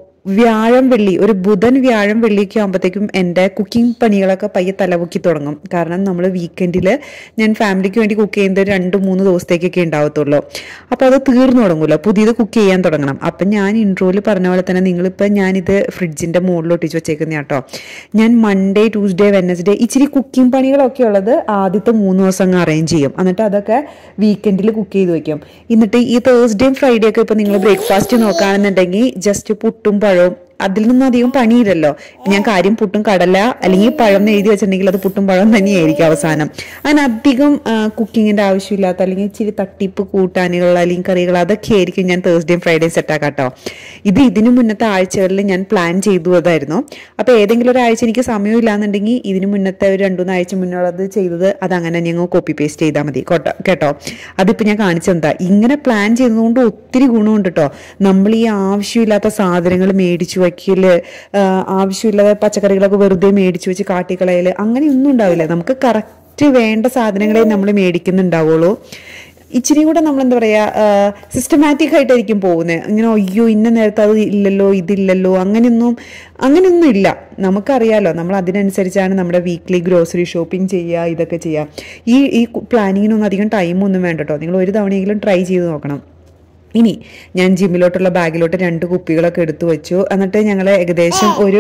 വ്യാഴം വെള്ളി ഒരു ബുധൻ വ്യാഴം വെള്ളിയൊക്കെ ആകുമ്പോഴത്തേക്കും എൻ്റെ കുക്കിംഗ് പണികളൊക്കെ പയ്യെ തലപൊക്കി തുടങ്ങും കാരണം നമ്മൾ വീക്കെൻഡിൽ ഞാൻ ഫാമിലിക്ക് വേണ്ടി കുക്ക് ചെയ്യുന്നത് ഒരു രണ്ട് മൂന്ന് ദിവസത്തേക്കൊക്കെ ഉണ്ടാവത്തുള്ളൂ അപ്പോൾ അത് തീർന്നു തുടങ്ങുമല്ലോ പുതിയത് കുക്ക് ചെയ്യാൻ തുടങ്ങണം അപ്പം ഞാൻ ഇൻട്രോയിൽ പറഞ്ഞ പോലെ തന്നെ നിങ്ങളിപ്പോൾ ഞാനിത് ഫ്രിഡ്ജിൻ്റെ മുകളിൽ ഒട്ടിച്ച് വെച്ചേക്കുന്ന കേട്ടോ ഞാൻ മൺഡേ ട്യൂസ്ഡേ വെനസ്ഡേ ഇച്ചിരി കുക്കിംഗ് പണികളൊക്കെ ഉള്ളത് ആദ്യത്തെ മൂന്ന് ദിവസം അങ്ങ് അറേഞ്ച് ചെയ്യും എന്നിട്ട് അതൊക്കെ വീക്കെൻഡിൽ കുക്ക് ചെയ്ത് വെക്കും എന്നിട്ട് ഈ തേഴ്സ്ഡേയും ഫ്രൈഡേ ഒക്കെ ഇപ്പം നിങ്ങൾ ബ്രേക്ക്ഫാസ്റ്റ് നോക്കുകയാണെന്നുണ്ടെങ്കിൽ ജസ്റ്റ് പുട്ടും പഴവും അതിൽ നിന്നും അധികം പണിയില്ലല്ലോ ഞാൻ കാര്യം പുട്ടും കടല അല്ലെങ്കിൽ പഴം എന്ന് എഴുതി വെച്ചിട്ടുണ്ടെങ്കിൽ അത് പുട്ടും പഴം തന്നെയായിരിക്കും അവസാനം അങ്ങനെ അധികം കുക്കിങ്ങിന്റെ ആവശ്യമില്ലാത്ത അല്ലെങ്കിൽ ഇച്ചിരി തട്ടിപ്പ് കൂട്ടാനുകൾ അല്ലെങ്കിൽ കറികൾ അതൊക്കെ ആയിരിക്കും ഞാൻ തേഴ്സ്ഡേയും ഫ്രൈഡേയും സെറ്റാക്കാട്ടോ ഇത് ഇതിനു മുന്നത്തെ ആഴ്ചകളിൽ ഞാൻ പ്ലാൻ ചെയ്തു അതായിരുന്നു അപ്പൊ ഏതെങ്കിലും ഒരു ആഴ്ച എനിക്ക് സമയമില്ലാന്നുണ്ടെങ്കിൽ ഇതിനു മുന്നത്തെ ഒരു രണ്ടു മൂന്ന് ആഴ്ച മുന്നുള്ളത് ചെയ്തത് അത് അങ്ങനെ ഞങ്ങൾ കോപ്പി പേസ്റ്റ് ചെയ്താൽ മതി കേട്ടോ കേട്ടോ അതിപ്പോ ഞാൻ കാണിച്ചെന്താ ഇങ്ങനെ പ്ലാൻ ചെയ്യുന്നതുകൊണ്ട് ഒത്തിരി ഗുണമുണ്ട് കേട്ടോ നമ്മൾ ഈ ആവശ്യമില്ലാത്ത സാധനങ്ങൾ മേടിച്ചു വയ്ക്കല് ആ, ആവശ്യമില്ലാത്ത പച്ചക്കറികളൊക്കെ വെറുതെ മേടിച്ചു വെച്ച് കാട്ടിക്കളയല് അങ്ങനെയൊന്നും ഉണ്ടാവില്ല നമുക്ക് കറക്റ്റ് വേണ്ട സാധനങ്ങളെ നമ്മൾ മേടിക്കുന്നുണ്ടാവുള്ളൂ ഇച്ചിരി കൂടെ നമ്മൾ എന്താ പറയാ സിസ്റ്റമാറ്റിക് ആയിട്ടായിരിക്കും പോകുന്നത് ഇങ്ങനെ അയ്യോ ഇന്ന നേരത്തെ അത് ഇല്ലല്ലോ ഇതില്ലല്ലോ അങ്ങനെയൊന്നും അങ്ങനെയൊന്നും ഇല്ല നമുക്കറിയാലോ നമ്മൾ അതിനനുസരിച്ചാണ് നമ്മുടെ വീക്ക്ലി ഗ്രോസറി ഷോപ്പിംഗ് ചെയ്യുക ഇതൊക്കെ ചെയ്യുക ഈ ഈ പ്ലാനിങ്ങിനൊന്നും അധികം ടൈമൊന്നും വേണ്ട കേട്ടോ നിങ്ങൾ ഒരു തവണയെങ്കിലും ട്രൈ ചെയ്ത് നോക്കണം ഇനി ഞാൻ ജിമ്മിലോട്ടുള്ള ബാഗിലോട്ട് രണ്ട് കുപ്പികളൊക്കെ എടുത്തു വെച്ചു എന്നിട്ട് ഞങ്ങൾ ഏകദേശം ഒരു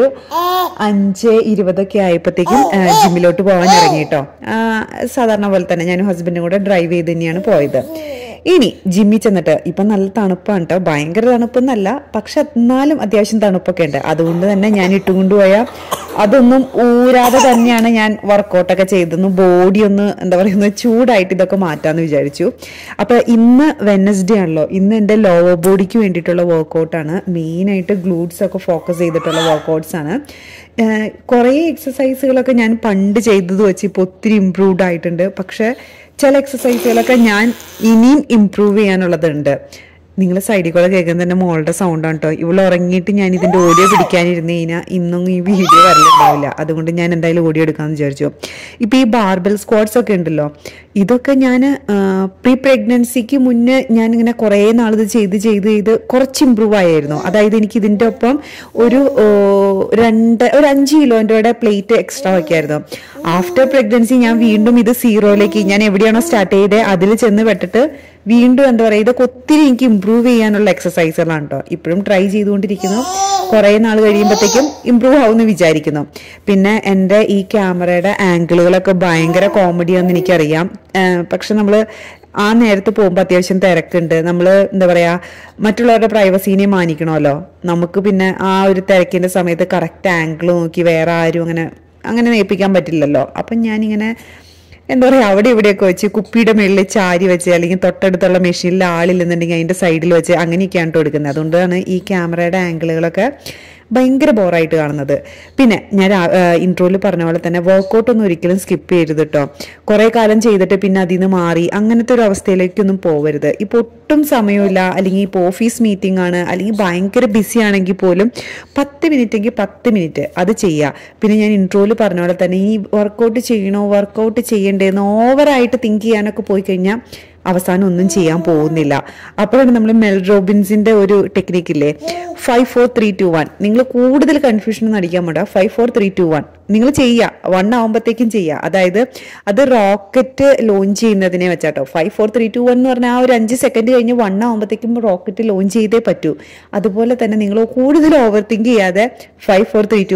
അഞ്ച് ഇരുപതൊക്കെ ആയപ്പോഴത്തേക്കും ആ, ജിമ്മിലോട്ട് പോകാൻ ഇറങ്ങി കേട്ടോ ആ, സാധാരണ പോലെ തന്നെ ഞാനും ഹസ്ബൻഡും കൂടെ ഡ്രൈവ് ചെയ്ത് തന്നെയാണ് പോയത് ഇനി ജിമ്മിൽ ചെന്നിട്ട് ഇപ്പൊ നല്ല തണുപ്പാണ് കേട്ടോ ഭയങ്കര തണുപ്പൊന്നല്ല പക്ഷെ എന്നാലും അത്യാവശ്യം തണുപ്പൊക്കെ ഉണ്ട് അതുകൊണ്ട് തന്നെ ഞാൻ ഇട്ടുകൊണ്ടുപോയ അതൊന്നും ഊരാതെ തന്നെയാണ് ഞാൻ വർക്കൗട്ടൊക്കെ ചെയ്തെന്ന് ബോഡി ഒന്ന് എന്താ പറയുക ചൂടായിട്ട് ഇതൊക്കെ മാറ്റാന്ന് വിചാരിച്ചു അപ്പൊ ഇന്ന് വെനസ്ഡേ ആണല്ലോ ഇന്ന് എൻ്റെ ലോവർ ബോഡിക്ക് വേണ്ടിയിട്ടുള്ള വർക്കൗട്ടാണ് മെയിനായിട്ട് ഗ്ലൂട്ട്സ് ഒക്കെ ഫോക്കസ് ചെയ്തിട്ടുള്ള വർക്കൗട്ട്സ് ആണ് ഏഹ് കുറേ എക്സസൈസുകളൊക്കെ ഞാൻ പണ്ട് ചെയ്തത് വെച്ച് ഇപ്പോൾ ഒത്തിരി ഇമ്പ്രൂവ്ഡ് ആയിട്ടുണ്ട് പക്ഷെ ചില എക്സസൈസുകളൊക്കെ ഞാൻ ഇനിയും ഇമ്പ്രൂവ് ചെയ്യാനുള്ളതുണ്ട് നിങ്ങൾ സൈഡിൽ കൂടെ കേൾക്കുന്ന തന്നെ മോളുടെ സൗണ്ടാണ് കേട്ടോ ഇവൾ ഉറങ്ങിയിട്ട് ഞാൻ ഇതിന്റെ ഓഡിയോ പിടിക്കാനിരുന്ന് കഴിഞ്ഞാൽ ഇന്നും ഈ വീഡിയോ വരലുണ്ടാവില്ല അതുകൊണ്ട് ഞാൻ എന്തായാലും ഓഡിയോ എടുക്കാമെന്ന് വിചാരിച്ചു ഇപ്പൊ ഈ ബാർബൽ സ്ക്വാഡ്സ് ഒക്കെ ഉണ്ടല്ലോ ഇതൊക്കെ ഞാൻ പ്രീ പ്രഗ്നൻസിക്ക് മുന്നേ ഞാൻ ഇങ്ങനെ കുറേ നാൾ ഇത് ചെയ്ത് ചെയ്ത് ചെയ്ത് കുറച്ച് ഇമ്പ്രൂവ് ആയിരുന്നു അതായത് എനിക്ക് ഇതിന്റെ ഒപ്പം ഒരു ഓ, രണ്ട് ഒരു അഞ്ച് കിലോന്റെ പ്ലേറ്റ് എക്സ്ട്രാ വയ്ക്കായിരുന്നു ആഫ്റ്റർ പ്രഗ്നൻസി ഞാൻ വീണ്ടും ഇത് സീറോയിലേക്ക് ഞാൻ എവിടെയാണോ സ്റ്റാർട്ട് ചെയ്തത് അതിൽ ചെന്ന് പെട്ടിട്ട് വീണ്ടും എന്താ പറയുക ഇതൊക്കെ ഒത്തിരി എനിക്ക് ഇമ്പ്രൂവ് ചെയ്യാനുള്ള എക്സസൈസുകളാണ് കേട്ടോ ഇപ്പോഴും ട്രൈ ചെയ്തുകൊണ്ടിരിക്കുന്നു കുറേ നാൾ കഴിയുമ്പോഴത്തേക്കും ഇമ്പ്രൂവ് ആവുമെന്ന് വിചാരിക്കുന്നു പിന്നെ എൻ്റെ ഈ ക്യാമറയുടെ ആംഗിളുകളൊക്കെ ഭയങ്കര കോമഡിയാന്ന് എനിക്കറിയാം ഏഹ് പക്ഷെ നമ്മൾ ആ നേരത്ത് പോകുമ്പോൾ അത്യാവശ്യം തിരക്കുണ്ട് നമ്മൾ എന്താ പറയാ മറ്റുള്ളവരുടെ പ്രൈവസീനെ മാനിക്കണമല്ലോ നമുക്ക് പിന്നെ ആ ഒരു തിരക്കിന്റെ സമയത്ത് കറക്റ്റ് ആംഗിൾ നോക്കി വേറെ ആരും അങ്ങനെ അങ്ങനെ നേപ്പിക്കാൻ പറ്റില്ലല്ലോ അപ്പം ഞാനിങ്ങനെ എന്താ പറയുക അവിടെ ഇവിടെയൊക്കെ വെച്ച് കുപ്പിയുടെ മുകളിൽ ചാരി വെച്ച് അല്ലെങ്കിൽ തൊട്ടടുത്തുള്ള മെഷീനിൽ ആളില്ലെന്നുണ്ടെങ്കിൽ അതിന്റെ സൈഡിൽ വെച്ച് അങ്ങനെയൊക്കെയാണ് കേട്ടോ എടുക്കുന്നത് അതുകൊണ്ടാണ് ഈ ക്യാമറയുടെ ആംഗിളുകളൊക്കെ ഭയങ്കര ബോറായിട്ട് കാണുന്നത് പിന്നെ ഞാൻ ഇൻട്രോയിൽ പറഞ്ഞ പോലെ തന്നെ വർക്കൗട്ട് ഒന്നും ഒരിക്കലും സ്കിപ്പ് ചെയ്യരുത് കേട്ടോ കുറേ കാലം ചെയ്തിട്ട് പിന്നെ അതിൽ നിന്ന് മാറി അങ്ങനത്തെ ഒരു അവസ്ഥയിലേക്കൊന്നും പോവരുത് ഇപ്പോൾ ഒട്ടും സമയമില്ല അല്ലെങ്കിൽ ഇപ്പോൾ ഓഫീസ് മീറ്റിംഗ് ആണ് അല്ലെങ്കിൽ ഭയങ്കര ബിസി ആണെങ്കിൽ പോലും പത്ത് മിനിറ്റ് എങ്കിൽ പത്ത് മിനിറ്റ് അത് ചെയ്യുക പിന്നെ ഞാൻ ഇൻട്രോയിൽ പറഞ്ഞ പോലെ തന്നെ ഈ വർക്കൗട്ട് ചെയ്യണോ വർക്കൗട്ട് ചെയ്യണ്ടേന്ന് ഓവറായിട്ട് തിങ്ക് ചെയ്യാനൊക്കെ പോയി കഴിഞ്ഞാൽ അവസാനം ഒന്നും ചെയ്യാൻ പോകുന്നില്ല അപ്പോഴാണ് നമ്മൾ മെൽ റോബിൻസിന്റെ ഒരു ടെക്നിക്ക് ഇല്ലേ five four three two one നിങ്ങൾ കൂടുതൽ കൺഫ്യൂഷൻ ഒന്നും അടിക്കാൻ വേണ്ട five four three two one നിങ്ങൾ ചെയ്യുക വൺ ആവുമ്പോഴത്തേക്കും ചെയ്യുക അതായത് അത് റോക്കറ്റ് ലോഞ്ച് ചെയ്യുന്നതിനെ വെച്ചാട്ടോ five four three two one എന്ന് പറഞ്ഞാൽ ആ ഒരു അഞ്ച് സെക്കൻഡ് കഴിഞ്ഞ് വൺ ആവുമ്പോഴത്തേക്കും റോക്കറ്റ് ലോഞ്ച് ചെയ്തേ പറ്റൂ അതുപോലെ തന്നെ നിങ്ങൾ കൂടുതൽ ഓവർ തിങ്ക് ചെയ്യാതെ five four three two one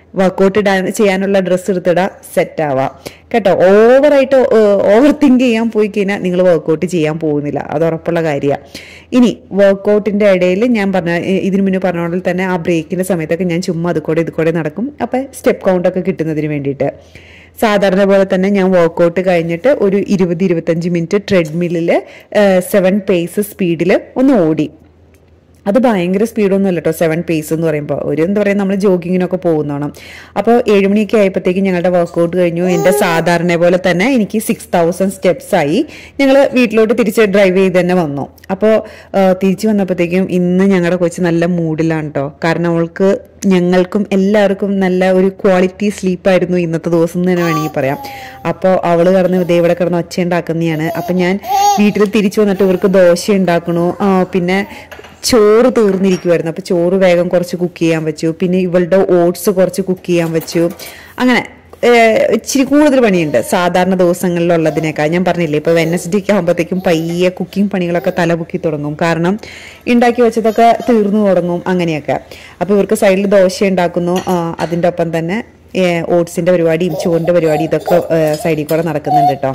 workout ഇടാൻ ചെയ്യാനുള്ള ഡ്രസ്സ് എടുത്തിടാ സെറ്റ് ആവാം കേട്ടോ ഓവറായിട്ട് ഓവർ തിങ്ക് ചെയ്യാൻ പോയി കഴിഞ്ഞാൽ നിങ്ങൾ വർക്കൗട്ട് ചെയ്യാൻ പോകുന്നില്ല അത് ഉറപ്പുള്ള കാര്യമാണ് ഇനി വർക്കൗട്ടിന്റെ ഇടയിൽ ഞാൻ പറഞ്ഞ ഇ- ഇതിനു മുന്നേ പറഞ്ഞ പോലെ തന്നെ ആ ബ്രേക്കിന്റെ സമയത്തൊക്കെ ഞാൻ ചുമ്മാ അത് കൂടെ ഇത് കൂടെ നടക്കും അപ്പം സ്റ്റെപ്പ് കൗണ്ടൊക്കെ കിട്ടുന്നതിന് വേണ്ടിയിട്ട് സാധാരണ പോലെ തന്നെ ഞാൻ വർക്കൗട്ട് കഴിഞ്ഞിട്ട് ഒരു ഇരുപത് ഇരുപത്തഞ്ച് മിനിറ്റ് ട്രെഡ്മില്ലിൽ സെവൻ പേസ് സ്പീഡിൽ ഒന്ന് ഓടി അത് ഭയങ്കര സ്പീഡൊന്നും അല്ല കേട്ടോ സെവൻ പേസ് എന്ന് പറയുമ്പോൾ ഒരു എന്താ പറയുക നമ്മൾ ജോഗിങ്ങിനൊക്കെ പോകുന്നോണം അപ്പോൾ ഏഴുമണിയൊക്കെ ആയപ്പോഴത്തേക്കും ഞങ്ങളുടെ വർക്കൗട്ട് കഴിഞ്ഞു എൻ്റെ സാധാരണ പോലെ തന്നെ എനിക്ക് സിക്സ് തൗസൻഡ് സ്റ്റെപ്സ് ആയി ഞങ്ങൾ വീട്ടിലോട്ട് തിരിച്ച് ഡ്രൈവ് ചെയ്ത് തന്നെ വന്നു അപ്പോൾ തിരിച്ചു വന്നപ്പോഴത്തേക്കും ഇന്ന് ഞങ്ങളുടെ കൊച്ച് നല്ല മൂഡിലാണ് കേട്ടോ കാരണം അവൾക്ക് ഞങ്ങൾക്കും എല്ലാവർക്കും നല്ല ഒരു ക്വാളിറ്റി സ്ലീപ്പായിരുന്നു ഇന്നത്തെ ദിവസം എന്ന് തന്നെ വേണമെങ്കിൽ പറയാം അപ്പോൾ അവൾ കിടന്ന് ഇതേ ഇവിടെ കിടന്ന് ഒച്ച ഉണ്ടാക്കുന്നതാണ് അപ്പം ഞാൻ വീട്ടിൽ തിരിച്ചു വന്നിട്ട് ഇവർക്ക് ദോശ ഉണ്ടാക്കണു ആ, പിന്നെ ചോറ് തീർന്നിരിക്കുമായിരുന്നു അപ്പോൾ ചോറ് വേഗം കുറച്ച് കുക്ക് ചെയ്യാൻ വെച്ചു പിന്നെ ഇവളുടെ ഓട്സ് കുറച്ച് കുക്ക് ചെയ്യാൻ വെച്ചു അങ്ങനെ ഏഹ്, ഇച്ചിരി കൂടുതൽ പണിയുണ്ട് സാധാരണ ദിവസങ്ങളിലുള്ളതിനേക്കാൾ ഞാൻ പറഞ്ഞില്ലേ ഇപ്പോൾ വെനസ്ഡേ ഒക്കെ ആകുമ്പോഴത്തേക്കും പയ്യെ കുക്കിംഗ് പണികളൊക്കെ തലപൊക്കി തുടങ്ങും കാരണം ഉണ്ടാക്കി വെച്ചതൊക്കെ തീർന്നു തുടങ്ങും അങ്ങനെയൊക്കെ അപ്പോൾ ഇവർക്ക് സൈഡിൽ ദോശ ഉണ്ടാക്കുന്നു ആ, അതിൻ്റെ ഒപ്പം തന്നെ ഓട്സിൻ്റെ പരിപാടിയും ചോറിൻ്റെ പരിപാടി ഇതൊക്കെ സൈഡിൽ കൂടെ നടക്കുന്നുണ്ട് കേട്ടോ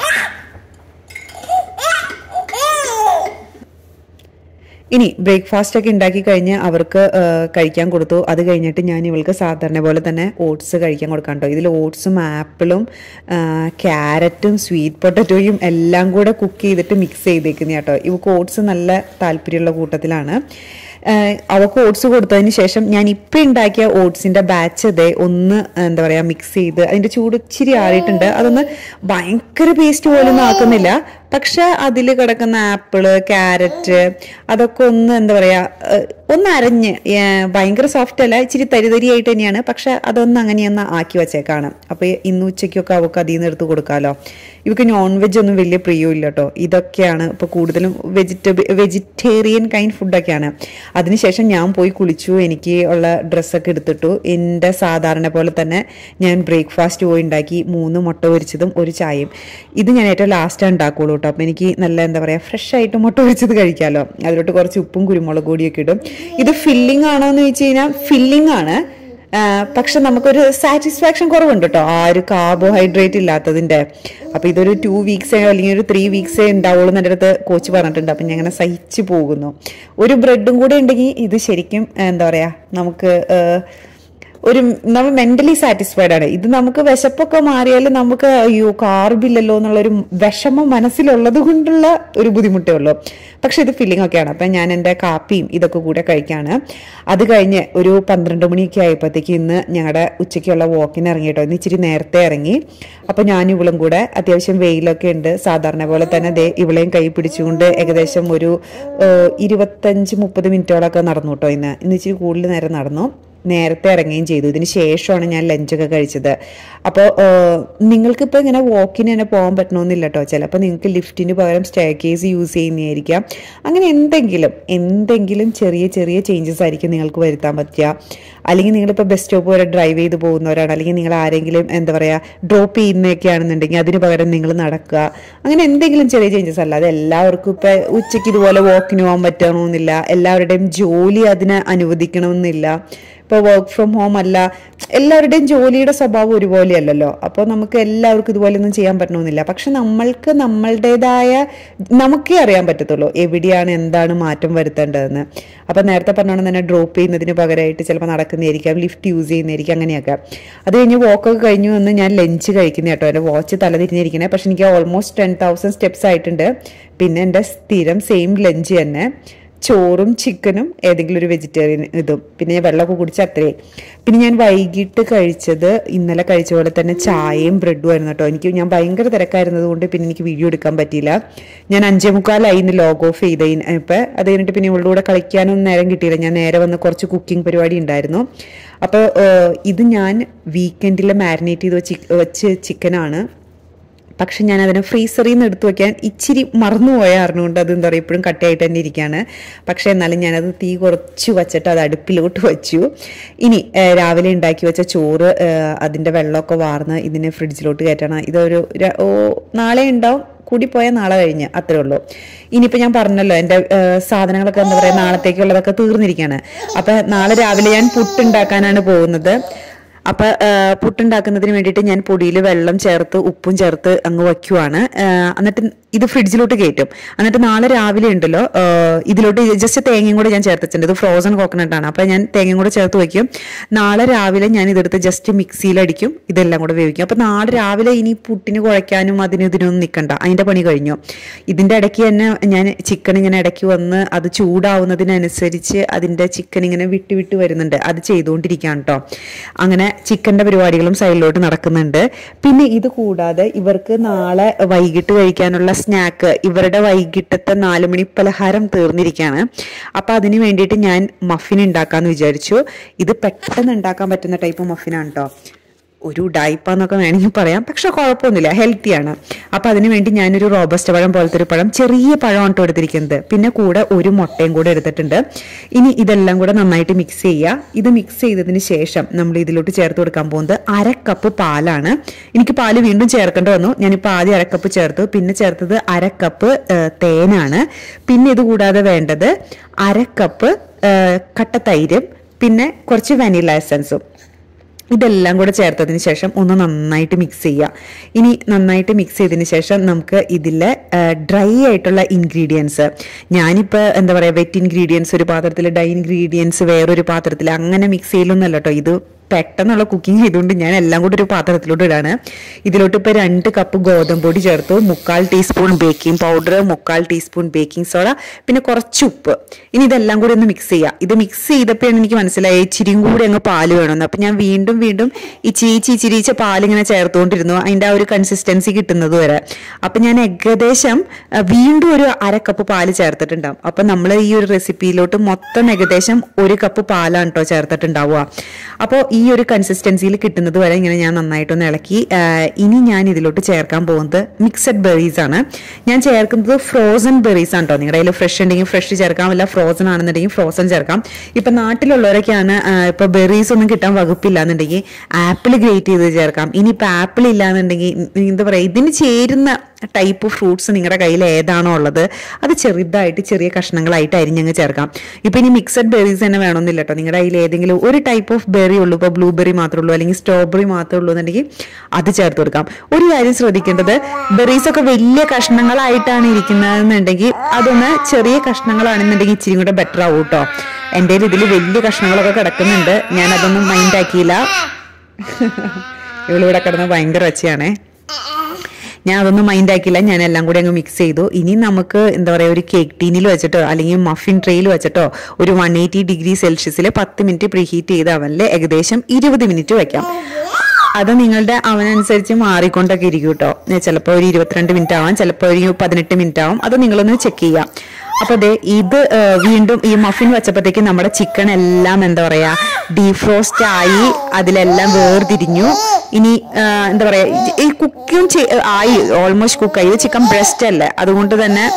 ഇനി ബ്രേക്ക്ഫാസ്റ്റ് ഒക്കെ ഉണ്ടാക്കി കഴിഞ്ഞ് അവർക്ക് ആ, കഴിക്കാൻ കൊടുത്തു അത് കഴിഞ്ഞിട്ട് ഞാൻ ഇവൾക്ക് സാധാരണ പോലെ തന്നെ ഓട്സ് കഴിക്കാൻ കൊടുക്കാം കേട്ടോ ഇതിൽ ഓട്സും ആപ്പിളും ക്യാരറ്റും സ്വീറ്റ് പൊട്ടറ്റോയും എല്ലാം കൂടെ കുക്ക് ചെയ്തിട്ട് മിക്സ് ചെയ്തേക്കുന്ന കേട്ടോ ഇവൾക്ക് ഓട്സ് നല്ല താല്പര്യമുള്ള കൂട്ടത്തിലാണ് ആഹ് അവൾക്ക് ഓട്സ് കൊടുത്തതിന് ശേഷം ഞാൻ ഇപ്പം ഉണ്ടാക്കിയ ഓട്സിന്റെ ബാച്ച് ഇതേ ഒന്ന് എന്താ പറയാ മിക്സ് ചെയ്ത് അതിന്റെ ചൂട് ഇച്ചിരി ആറിയിട്ടുണ്ട് അതൊന്ന് ഭയങ്കര പേസ്റ്റ് പോലൊന്നും ആക്കുന്നില്ല പക്ഷെ അതിൽ കിടക്കുന്ന ആപ്പിള് ക്യാരറ്റ് അതൊക്കെ ഒന്ന് എന്താ പറയാ ഏഹ് ഒന്ന് അരഞ്ഞ് ഏഹ് ഭയങ്കര സോഫ്റ്റ് അല്ല ഇച്ചിരി തരിതരിയായിട്ട് തന്നെയാണ് പക്ഷെ അതൊന്ന് അങ്ങനെയൊന്ന് ആക്കി വെച്ചേക്കാണ് അപ്പൊ ഇന്ന് ഉച്ചയ്ക്കൊക്കെ അവൾക്ക് അതിൽ നിന്ന് എടുത്ത് കൊടുക്കാമല്ലോ ഇവക്ക് നോൺ വെജ് ഒന്നും വലിയ പ്രിയമില്ല കേട്ടോ ഇതൊക്കെയാണ് ഇപ്പൊ കൂടുതലും വെജിറ്റബിൾ വെജിറ്റേറിയൻ കൈൻഡ് ഫുഡൊക്കെയാണ് അതിനുശേഷം ഞാൻ പോയി കുളിച്ചു എനിക്ക് ഉള്ള ഡ്രസ്സൊക്കെ എടുത്തിട്ടു എൻ്റെ സാധാരണ പോലെ തന്നെ ഞാൻ ബ്രേക്ക്ഫാസ്റ്റ് പോയി ഉണ്ടാക്കി മൂന്ന് മുട്ട പൊരിച്ചതും ഒരു ചായയും ഇത് ഞാൻ ഏറ്റവും ലാസ്റ്റ് ഉണ്ടാക്കുള്ളൂ കേട്ടോ അപ്പം എനിക്ക് നല്ല എന്താ പറയുക ഫ്രഷ് ആയിട്ട് മുട്ട പൊരിച്ചത് കഴിക്കാമല്ലോ അതിലോട്ട് കുറച്ച് ഉപ്പും കുരുമുളക് പൊടിയൊക്കെ ഇടും ഇത് ഫില്ലിംഗ് ആണോ എന്ന് ചോദിച്ചു കഴിഞ്ഞാൽ ഫില്ലിംഗ് ആണ് ആ, പക്ഷെ നമുക്കൊരു സാറ്റിസ്ഫാക്ഷൻ കുറവുണ്ട് കേട്ടോ ആ ഒരു കാർബോഹൈഡ്രേറ്റ് ഇല്ലാത്തതിന്റെ അപ്പൊ ഇതൊരു ടു വീക്സേ അല്ലെങ്കിൽ ഒരു ത്രീ വീക്സേ ഉണ്ടാവുള്ളൂ എന്ന് എൻ്റെ അടുത്ത് കോച്ച് പറഞ്ഞിട്ടുണ്ട് അപ്പൊ ഞാൻ അങ്ങനെ സഹിച്ചു പോകുന്നു ഒരു ബ്രെഡും കൂടെ ഉണ്ടെങ്കിൽ ഇത് ശരിക്കും ആ, എന്താ പറയാ നമുക്ക് ആ, ഒരു നമ്മൾ മെന്റലി സാറ്റിസ്ഫൈഡ് ആണ് ഇത് നമുക്ക് വിശപ്പൊക്കെ മാറിയാലും നമുക്ക് അയ്യോ കാർബില്ലല്ലോ എന്നുള്ളൊരു വിഷമം മനസ്സിലുള്ളത് കൊണ്ടുള്ള ഒരു ബുദ്ധിമുട്ടേ ഉള്ളൂ പക്ഷെ ഇത് ഫില്ലിംഗ് ഒക്കെയാണ് അപ്പം ഞാൻ എൻ്റെ കാപ്പിയും ഇതൊക്കെ കൂടെ കഴിക്കാണ് അത് കഴിഞ്ഞ് ഒരു പന്ത്രണ്ട് മണിയൊക്കെ ആയപ്പോഴത്തേക്ക് ഇന്ന് ഞങ്ങളുടെ ഉച്ചയ്ക്കുള്ള വാക്കിന് ഇറങ്ങി കേട്ടോ ഇന്ന് ഇച്ചിരി നേരത്തെ ഇറങ്ങി അപ്പം ഞാൻ ഇവളും കൂടെ അത്യാവശ്യം വെയിലൊക്കെ ഉണ്ട് സാധാരണ പോലെ തന്നെ ദേ ഇവളെയും കൈ പിടിച്ചുകൊണ്ട് ഏകദേശം ഒരു ഏഹ്, ഇരുപത്തഞ്ച് മുപ്പത് മിനിറ്റോളൊക്കെ നടന്നു കേട്ടോ ഇന്ന് ഇന്ന് ഇച്ചിരി കൂടുതൽ നേരം നടന്നു നേരത്തെ ഇറങ്ങുകയും ചെയ്തു ഇതിന് ശേഷമാണ് ഞാൻ ലഞ്ചൊക്കെ കഴിച്ചത് അപ്പോൾ നിങ്ങൾക്കിപ്പോൾ ഇങ്ങനെ വാക്കിന് തന്നെ പോകാൻ പറ്റണമെന്നില്ല കേട്ടോ ചിലപ്പോൾ നിങ്ങൾക്ക് ലിഫ്റ്റിന് പകരം സ്റ്റേ കേസ് യൂസ് ചെയ്യുന്നതായിരിക്കാം അങ്ങനെ എന്തെങ്കിലും എന്തെങ്കിലും ചെറിയ ചെറിയ ചേഞ്ചസ് ആയിരിക്കും നിങ്ങൾക്ക് വരുത്താൻ പറ്റുക അല്ലെങ്കിൽ നിങ്ങളിപ്പോൾ ബസ് സ്റ്റോപ്പ് വരെ ഡ്രൈവ് ചെയ്ത് പോകുന്നവരാണ് അല്ലെങ്കിൽ നിങ്ങൾ ആരെങ്കിലും എന്താ പറയുക ഡ്രോപ്പ് ചെയ്യുന്നതൊക്കെ ആണെന്നുണ്ടെങ്കിൽ അതിന് പകരം നിങ്ങൾ നടക്കുക അങ്ങനെ എന്തെങ്കിലും ചെറിയ ചേഞ്ചസ് അല്ലാതെ എല്ലാവർക്കും ഇപ്പം ഉച്ചയ്ക്ക് ഇതുപോലെ വാക്കിന് പോകാൻ പറ്റണമെന്നില്ല എല്ലാവരുടെയും ജോലി അതിന് അനുവദിക്കണമെന്നില്ല ഇപ്പോൾ വർക്ക് ഫ്രം ഹോം അല്ല എല്ലാവരുടെയും ജോലിയുടെ സ്വഭാവം ഒരുപോലെയല്ലല്ലോ അപ്പോൾ നമുക്ക് എല്ലാവർക്കും ഇതുപോലെയൊന്നും ചെയ്യാൻ പറ്റണമെന്നില്ല പക്ഷെ നമ്മൾക്ക് നമ്മളുടേതായ നമുക്കേ അറിയാൻ പറ്റത്തുള്ളൂ എവിടെയാണ് എന്താണ് മാറ്റം വരുത്തേണ്ടതെന്ന് അപ്പോൾ നേരത്തെ പറഞ്ഞോണം തന്നെ ഡ്രോപ്പ് ചെയ്യുന്നതിന് പകരമായിട്ട് ചിലപ്പോൾ നടക്കുന്നതായിരിക്കാം ലിഫ്റ്റ് യൂസ് ചെയ്യുന്നതായിരിക്കും അങ്ങനെയൊക്കെ അത് കഴിഞ്ഞ് വാക്കൊക്കെ കഴിഞ്ഞു വന്ന് ഞാൻ ലഞ്ച് കഴിക്കുന്ന കേട്ടോ എൻ്റെ വാച്ച് തലതിരിഞ്ഞിരിക്കണേ പക്ഷെ എനിക്ക് ഓൾമോസ്റ്റ് ടെൻ തൗസൻഡ് സ്റ്റെപ്സ് ആയിട്ടുണ്ട് പിന്നെ എൻ്റെ സ്ഥിരം സെയിം ലഞ്ച് തന്നെ ചോറും ചിക്കനും ഏതെങ്കിലും ഒരു വെജിറ്റേറിയൻ ഇതും പിന്നെ ഞാൻ വെള്ളമൊക്കെ കുടിച്ച് അത്രയും പിന്നെ ഞാൻ വൈകിട്ട് കഴിച്ചത് ഇന്നലെ കഴിച്ച പോലെ തന്നെ ചായയും ബ്രെഡും ആയിരുന്നു കേട്ടോ എനിക്ക് ഞാൻ ഭയങ്കര തിരക്കായിരുന്നത് കൊണ്ട് പിന്നെ എനിക്ക് വീഡിയോ എടുക്കാൻ പറ്റിയില്ല ഞാൻ അഞ്ചേ മുക്കാലായി ഇന്ന് ലോഗ് ഓഫ് ചെയ്ത ഇപ്പം അത് കഴിഞ്ഞിട്ട് പിന്നെ ഇവളുടെ കൂടെ കളിക്കാനൊന്നും നേരം കിട്ടിയില്ല ഞാൻ നേരെ വന്ന് കുറച്ച് കുക്കിംഗ് പരിപാടി ഉണ്ടായിരുന്നു അപ്പോൾ ഇത് ഞാൻ വീക്കെൻഡിൽ മാരിനേറ്റ് ചെയ്ത് വെച്ച് വെച്ച് ചിക്കനാണ് പക്ഷെ ഞാൻ അതിനെ ഫ്രീസറിൽ നിന്ന് എടുത്തു വെക്കാൻ ഇച്ചിരി മറന്നുപോയ അറിഞ്ഞുകൊണ്ട് അത് എന്താ പറയുക ഇപ്പോഴും കട്ടയായിട്ട് തന്നെ ഇരിക്കുകയാണ് പക്ഷെ എന്നാലും ഞാനത് തീ കുറച്ച് വെച്ചിട്ട് അത് അടുപ്പിലോട്ട് വെച്ചു ഇനി ഏഹ്, രാവിലെ ഉണ്ടാക്കി വെച്ച ചോറ് ഏഹ്, അതിൻ്റെ വെള്ളമൊക്കെ വാർന്ന് ഇതിനെ ഫ്രിഡ്ജിലോട്ട് കയറ്റണം ഇതൊരു ര- ഓ, നാളെ ഉണ്ടാവും കൂടിപ്പോയാൽ നാളെ കഴിഞ്ഞ് അത്രേ ഉള്ളൂ ഇനിയിപ്പോൾ ഞാൻ പറഞ്ഞല്ലോ എൻ്റെ ഏഹ്, സാധനങ്ങളൊക്കെ എന്താ പറയുക നാളത്തേക്കുള്ളതൊക്കെ തീർന്നിരിക്കുകയാണ് അപ്പം നാളെ രാവിലെ ഞാൻ പുട്ടുണ്ടാക്കാനാണ് പോകുന്നത് അപ്പം പുട്ടുണ്ടാക്കുന്നതിന് വേണ്ടിയിട്ട് ഞാൻ പൊടിയിൽ വെള്ളം ചേർത്ത് ഉപ്പും ചേർത്ത് അങ്ങ് വയ്ക്കുവാണ് ആ, എന്നിട്ട് ഇത് ഫ്രിഡ്ജിലോട്ട് കയറ്റും എന്നിട്ട് നാളെ രാവിലെ ഉണ്ടല്ലോ ആ, ഇതിലോട്ട് ജസ്റ്റ് തേങ്ങയും കൂടെ ഞാൻ ചേർത്തിട്ടുണ്ട് ഇത് ഫ്രോസൺ കോക്കനട്ട് ആണ് അപ്പം ഞാൻ തേങ്ങയും കൂടെ ചേർത്ത് വയ്ക്കും നാളെ രാവിലെ ഞാൻ ഇതെടുത്ത് ജസ്റ്റ് മിക്സിയിലടിക്കും ഇതെല്ലാം കൂടെ വേവിക്കും അപ്പം നാളെ രാവിലെ ഇനി പുട്ടിന് കുഴയ്ക്കാനും അതിനും ഇതിനൊന്നും നിൽക്കണ്ട അതിൻ്റെ പണി കഴിഞ്ഞു ഇതിൻ്റെ ഇടയ്ക്ക് തന്നെ ഞാൻ ചിക്കൻ ഇങ്ങനെ ഇടയ്ക്ക് വന്ന് അത് ചൂടാവുന്നതിനനുസരിച്ച് അതിൻ്റെ ചിക്കൻ ഇങ്ങനെ വിട്ട് വിട്ട് വരുന്നുണ്ട് അത് ചെയ്തുകൊണ്ടിരിക്കുകയാണ് കേട്ടോ അങ്ങനെ ചിക്കൻ്റെ പരിപാടികളും സൈഡിലോട്ട് നടക്കുന്നുണ്ട് പിന്നെ ഇത് കൂടാതെ ഇവർക്ക് നാളെ വൈകിട്ട് കഴിക്കാനുള്ള സ്നാക്ക് ഇവരുടെ വൈകിട്ടത്തെ നാല് മണി പലഹാരം തീർന്നിരിക്കുകയാണ് അപ്പം അതിന് വേണ്ടിയിട്ട് ഞാൻ മഫിൻ ഉണ്ടാക്കാമെന്ന് വിചാരിച്ചു ഇത് പെട്ടെന്ന് ഉണ്ടാക്കാൻ പറ്റുന്ന ടൈപ്പ് മഫിനാണ് കേട്ടോ ഒരു ഡൈപ്പ എന്നൊക്കെ വേണമെങ്കിൽ പറയാം പക്ഷെ കുഴപ്പമൊന്നുമില്ല ഹെൽത്തിയാണ് അപ്പം അതിന് വേണ്ടി ഞാനൊരു റോബസ്റ്റ് പഴം പോലത്തെ ഒരു പഴം ചെറിയ പഴമാണ് കേട്ടോ എടുത്തിരിക്കുന്നത് പിന്നെ കൂടെ ഒരു മുട്ടയും കൂടെ എടുത്തിട്ടുണ്ട് ഇനി ഇതെല്ലാം കൂടെ നന്നായിട്ട് മിക്സ് ചെയ്യുക ഇത് മിക്സ് ചെയ്തതിന് ശേഷം നമ്മൾ ഇതിലോട്ട് ചേർത്ത് കൊടുക്കാൻ പോകുന്നത് അര കപ്പ് പാലാണ് എനിക്ക് പാല് വീണ്ടും ചേർക്കേണ്ടി വന്നു ഞാനിപ്പോൾ ആദ്യം അര കപ്പ് ചേർത്തു പിന്നെ ചേർത്തത് അര കപ്പ് ഏഹ്, തേനാണ് പിന്നെ ഇത് കൂടാതെ വേണ്ടത് അര കപ്പ് ഏഹ്, കട്ട തൈരും പിന്നെ കുറച്ച് വനില എസൻസും ഇതെല്ലാം കൂടെ ചേർത്തതിന് ശേഷം ഒന്ന് നന്നായിട്ട് മിക്സ് ചെയ്യുക ഇനി നന്നായിട്ട് മിക്സ് ചെയ്തതിന് ശേഷം നമുക്ക് ഇതിലെ ഡ്രൈ ആയിട്ടുള്ള ഇൻഗ്രീഡിയൻസ് ഞാനിപ്പോൾ എന്താ പറയുക വെറ്റ് ഇൻഗ്രീഡിയൻസ് ഒരു പാത്രത്തിൽ ഡൈ ഇൻഗ്രീഡിയൻസ് വേറൊരു പാത്രത്തിൽ അങ്ങനെ മിക്സ് ചെയ്യലൊന്നുമല്ല കേട്ടോ ഇത് പെട്ടെന്നുള്ള കുക്കിംഗ് ചെയ്തുകൊണ്ട് ഞാൻ എല്ലാം കൂടി ഒരു പാത്രത്തിലോട്ട് ഇടാണ് ഇതിലോട്ട് ഇപ്പോൾ രണ്ട് കപ്പ് ഗോതമ്പ് പൊടി ചേർത്തു മുക്കാൽ ടീസ്പൂൺ ബേക്കിംഗ് പൗഡർ മുക്കാൽ ടീസ്പൂൺ ബേക്കിംഗ് സോഡ പിന്നെ കുറച്ച് ഉപ്പ് ഇനി ഇതെല്ലാം കൂടി ഒന്ന് മിക്സ് ചെയ്യുക ഇത് മിക്സ് ചെയ്തപ്പോഴാണ് എനിക്ക് മനസ്സിലായി ഇച്ചിരിയും കൂടി അങ്ങ് പാല് വേണമെന്ന് അപ്പം ഞാൻ വീണ്ടും വീണ്ടും ഇച്ചിരിച്ച് ഇച്ചിരിച്ച പാൽ ഇങ്ങനെ ചേർത്തുകൊണ്ടിരുന്നു അതിൻ്റെ ആ ഒരു കൺസിസ്റ്റൻസി കിട്ടുന്നത് വരെ അപ്പം ഞാൻ ഏകദേശം ആ, വീണ്ടും ഒരു അര കപ്പ് പാല് ചേർത്തിട്ടുണ്ടാവും അപ്പം നമ്മൾ ഈ ഒരു റെസിപ്പിയിലോട്ട് മൊത്തം ഏകദേശം ഒരു കപ്പ് പാലാണ് കേട്ടോ ചേർത്തിട്ടുണ്ടാവുക അപ്പോൾ ഈ ഒരു കൺസിസ്റ്റൻസിയിൽ കിട്ടുന്നത് വരെ ഇങ്ങനെ ഞാൻ നന്നായിട്ടൊന്ന് ഇളക്കി ആ, ഇനി ഞാൻ ഇതിലോട്ട് ചേർക്കാൻ പോകുന്നത് മിക്സഡ് ബെറീസ് ആണ് ഞാൻ ചേർക്കുന്നത് ഫ്രോസൺ ബെറീസ് ആണ് കേട്ടോ നിങ്ങളുടെ കയ്യിൽ ഫ്രഷ് ഉണ്ടെങ്കിൽ ഫ്രഷ് ചേർക്കാം അല്ല ഫ്രോസൺ ആണെന്നുണ്ടെങ്കിൽ ഫ്രോസൺ ചേർക്കാം ഇപ്പൊ നാട്ടിലുള്ളവരൊക്കെയാണ് ആ, ഇപ്പൊ ബെറീസ് ഒന്നും കിട്ടാൻ വകുപ്പില്ല എന്നുണ്ടെങ്കിൽ ആപ്പിൾ ഗ്രേറ്റ് ചെയ്ത് ചേർക്കാം ഇനിയിപ്പോൾ ആപ്പിൾ ഇല്ലാന്നുണ്ടെങ്കിൽ ഉം, എന്താ പറയുക ഇതിന് ചേരുന്ന ടൈപ്പ് ഫ്രൂട്ട്സ് നിങ്ങളുടെ കയ്യിൽ ഏതാണോ ഉള്ളത് അത് ചെറുതായിട്ട് ചെറിയ കഷ്ണങ്ങളായിട്ട് അരിഞ്ഞങ്ങ് ചേർക്കാം ഇപ്പൊ ഇനി മിക്സഡ് ബെറീസ് തന്നെ വേണമെന്നില്ല കേട്ടോ നിങ്ങളുടെ കയ്യിൽ ഏതെങ്കിലും ഒരു ടൈപ്പ് ഓഫ് ബെറി ഉള്ളൂ ഇപ്പോൾ ബ്ലൂബെറി മാത്രമേ ഉള്ളൂ അല്ലെങ്കിൽ സ്ട്രോബെറി മാത്രമേ ഉള്ളൂ എന്നുണ്ടെങ്കിൽ അത് ചേർത്ത് കൊടുക്കാം ഒരു കാര്യം ശ്രദ്ധിക്കേണ്ടത് ബെറീസ് ഒക്കെ വലിയ കഷ്ണങ്ങളായിട്ടാണ് ഇരിക്കുന്നതെന്നുണ്ടെങ്കിൽ അതൊന്ന് ചെറിയ കഷ്ണങ്ങളാണെന്നുണ്ടെങ്കിൽ ഇച്ചിരി കൂടെ ബെറ്റർ ആവും കേട്ടോ എൻ്റെ ഇതിൽ വലിയ കഷ്ണങ്ങളൊക്കെ കിടക്കുന്നുണ്ട് ഞാൻ അതൊന്നും മൈൻഡ് ആക്കിയില്ല ഇവളിവിടെ കിടന്ന് ഭയങ്കര ഒച്ചയാണേ ഞാൻ അതൊന്നും മൈൻഡ് ആക്കിയില്ല ഞാൻ എല്ലാം കൂടി അങ്ങ് മിക്സ് ചെയ്തു ഇനി നമുക്ക് എന്താ പറയുക ഒരു കേക്ക് ടീനിൽ വെച്ചിട്ടോ അല്ലെങ്കിൽ മഫിൻ ട്രെയിൽ വെച്ചിട്ടോ ഒരു വൺ എയ്റ്റി ഡിഗ്രി സെൽഷ്യസിൽ പത്ത് മിനിറ്റ് പ്രീഹീറ്റ് ചെയ്ത് അവനിൽ ഏകദേശം ഇരുപത് മിനിറ്റ് വെക്കാം അത് നിങ്ങളുടെ അവനനുസരിച്ച് മാറിക്കൊണ്ടൊക്കെ ഇരിക്കും കേട്ടോ ചിലപ്പോൾ ഒരു ഇരുപത്തിരണ്ട് മിനിറ്റ് ആവാം ചിലപ്പോൾ ഒരു പതിനെട്ട് മിനിറ്റ് ആവും അത് നിങ്ങളൊന്ന് ചെക്ക് ചെയ്യാം അപ്പൊ ദേ ഇത് ആ, വീണ്ടും ഈ മഫിൻ വെച്ചപ്പോഴത്തേക്ക് നമ്മുടെ ചിക്കൻ എല്ലാം എന്താ പറയാ ഡീഫ്രോസ്റ്റ് ആയി അതിലെല്ലാം വേർതിരിഞ്ഞു ഇനി ആ, എന്താ പറയാ ഈ- ഈ കുക്കും ആയി ഓൾമോസ്റ്റ് കുക്കായി ഇത് ചിക്കൻ ബ്രസ്റ്റ് അല്ലേ അതുകൊണ്ട് തന്നെ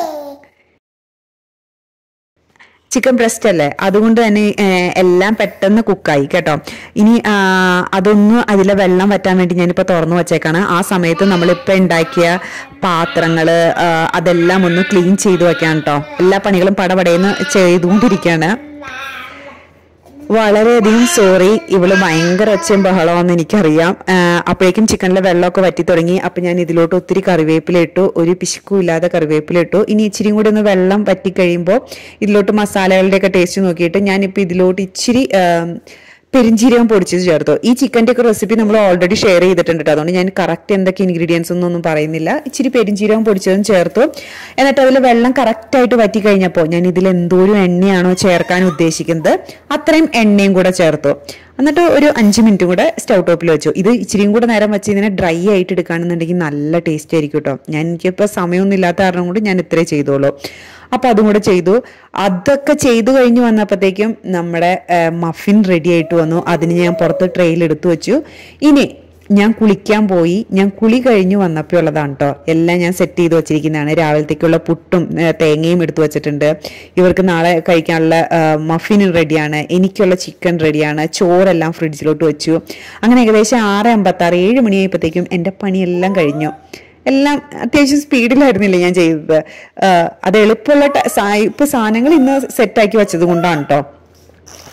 ചിക്കൻ ബ്രസ്റ്റ് അല്ലേ അതുകൊണ്ട് തന്നെ ഏഹ്, എല്ലാം പെട്ടെന്ന് കുക്കായി കേട്ടോ ഇനി ആ, അതൊന്ന് അതിലെ വെള്ളം വറ്റാൻ വേണ്ടി ഞാനിപ്പോൾ തുറന്നു വച്ചേക്കാണ് ആ സമയത്ത് നമ്മളിപ്പോൾ ഉണ്ടാക്കിയ പാത്രങ്ങൾ അതെല്ലാം ഒന്ന് ക്ലീൻ ചെയ്തു വെക്കാൻ കേട്ടോ എല്ലാ പണികളും പടപടയെന്ന് ചെയ്തുകൊണ്ടിരിക്കുകയാണ് വളരെയധികം സോറി ഇവള് ഭയങ്കര ഒച്ചയും ബഹളമാണെന്ന് എനിക്കറിയാം ആ, അപ്പോഴേക്കും ചിക്കനിലെ വെള്ളമൊക്കെ വറ്റി തുടങ്ങി അപ്പൊ ഞാൻ ഇതിലോട്ട് ഒത്തിരി കറിവേപ്പില ഇട്ടു ഒരു പിശുക്കും ഇല്ലാതെ കറിവേപ്പില ഇട്ടു ഇനി ഇച്ചിരി കൂടി ഒന്ന് വെള്ളം വറ്റി കഴിയുമ്പോൾ ഇതിലോട്ട് മസാലകളുടെ ഒക്കെ ടേസ്റ്റ് നോക്കിയിട്ട് ഞാനിപ്പോൾ ഇതിലോട്ട് ഇച്ചിരി ആ, പെരിഞ്ചീരകം പൊടിച്ചത് ചേർത്തു ഈ ചിക്കൻ്റെ ഒക്കെ റെസിപ്പി നമ്മൾ ഓൾറെഡി ഷെയർ ചെയ്തിട്ടുണ്ട് കേട്ടോ അതുകൊണ്ട് ഞാൻ കറക്റ്റ് എന്തൊക്കെ ഇൻഗ്രീഡിയൻസ് ഒന്നും പറയുന്നില്ല ഇച്ചിരി പെരിഞ്ചീരകം പൊടിച്ചതും ചേർത്തു എന്നിട്ട് അതിൽ വെള്ളം കറക്റ്റ് ആയിട്ട് വറ്റി കഴിഞ്ഞപ്പോൾ ഞാൻ ഇതിൽ എന്തോരം എണ്ണയാണോ ചേർക്കാൻ ഉദ്ദേശിക്കുന്നത് അത്രയും എണ്ണയും കൂടെ ചേർത്തു എന്നിട്ട് ഒരു അഞ്ച് മിനിറ്റ് കൂടെ സ്റ്റൗ ടോപ്പിൽ വെച്ചു ഇത് ഇച്ചിരിയും കൂടെ നേരം വെച്ച് ഇതിനെ ഡ്രൈ ആയിട്ട് എടുക്കുകയാണെന്നുണ്ടെങ്കിൽ നല്ല ടേസ്റ്റ് ആയിരിക്കും കേട്ടോ ഞാൻ എനിക്കിപ്പോൾ സമയമൊന്നും ഇല്ലാത്ത കാരണം കൊണ്ട് ഞാൻ ഇത്രേ ചെയ്തോളൂ അപ്പൊ അതും കൂടെ ചെയ്തു അതൊക്കെ ചെയ്തു കഴിഞ്ഞ് വന്നപ്പോഴത്തേക്കും നമ്മുടെ മഫിൻ റെഡി ആയിട്ട് വന്നു അതിന് ഞാൻ പുറത്ത് ട്രെയിൽ എടുത്തു വെച്ചു ഇനി ഞാൻ കുളിക്കാൻ പോയി ഞാൻ കുളി കഴിഞ്ഞ് വന്നപ്പോൾ ഉള്ളതാണ് കേട്ടോ എല്ലാം ഞാൻ സെറ്റ് ചെയ്ത് വെച്ചിരിക്കുന്നതാണ് രാവിലത്തേക്കുള്ള പുട്ടും ഏ, തേങ്ങയും എടുത്തു വെച്ചിട്ടുണ്ട് ഇവർക്ക് നാളെ കഴിക്കാനുള്ള മഫിൻ റെഡിയാണ് എനിക്കുള്ള ചിക്കൻ റെഡിയാണ് ചോറെല്ലാം ഫ്രിഡ്ജിലോട്ട് വെച്ചു അങ്ങനെ ഏകദേശം ആറ് അമ്പത്തി ആറ് ഏഴ് മണിയായപ്പോഴത്തേക്കും എൻ്റെ പണിയെല്ലാം കഴിഞ്ഞു എല്ലാം അത്യാവശ്യം സ്പീഡിലായിരുന്നില്ലേ ഞാൻ ചെയ്തത് ആ, അത് എളുപ്പമുള്ള ട- സാ- ഇപ്പൊ സാധനങ്ങൾ ഇന്ന് സെറ്റാക്കി വെച്ചത് കൊണ്ടാണ് കേട്ടോ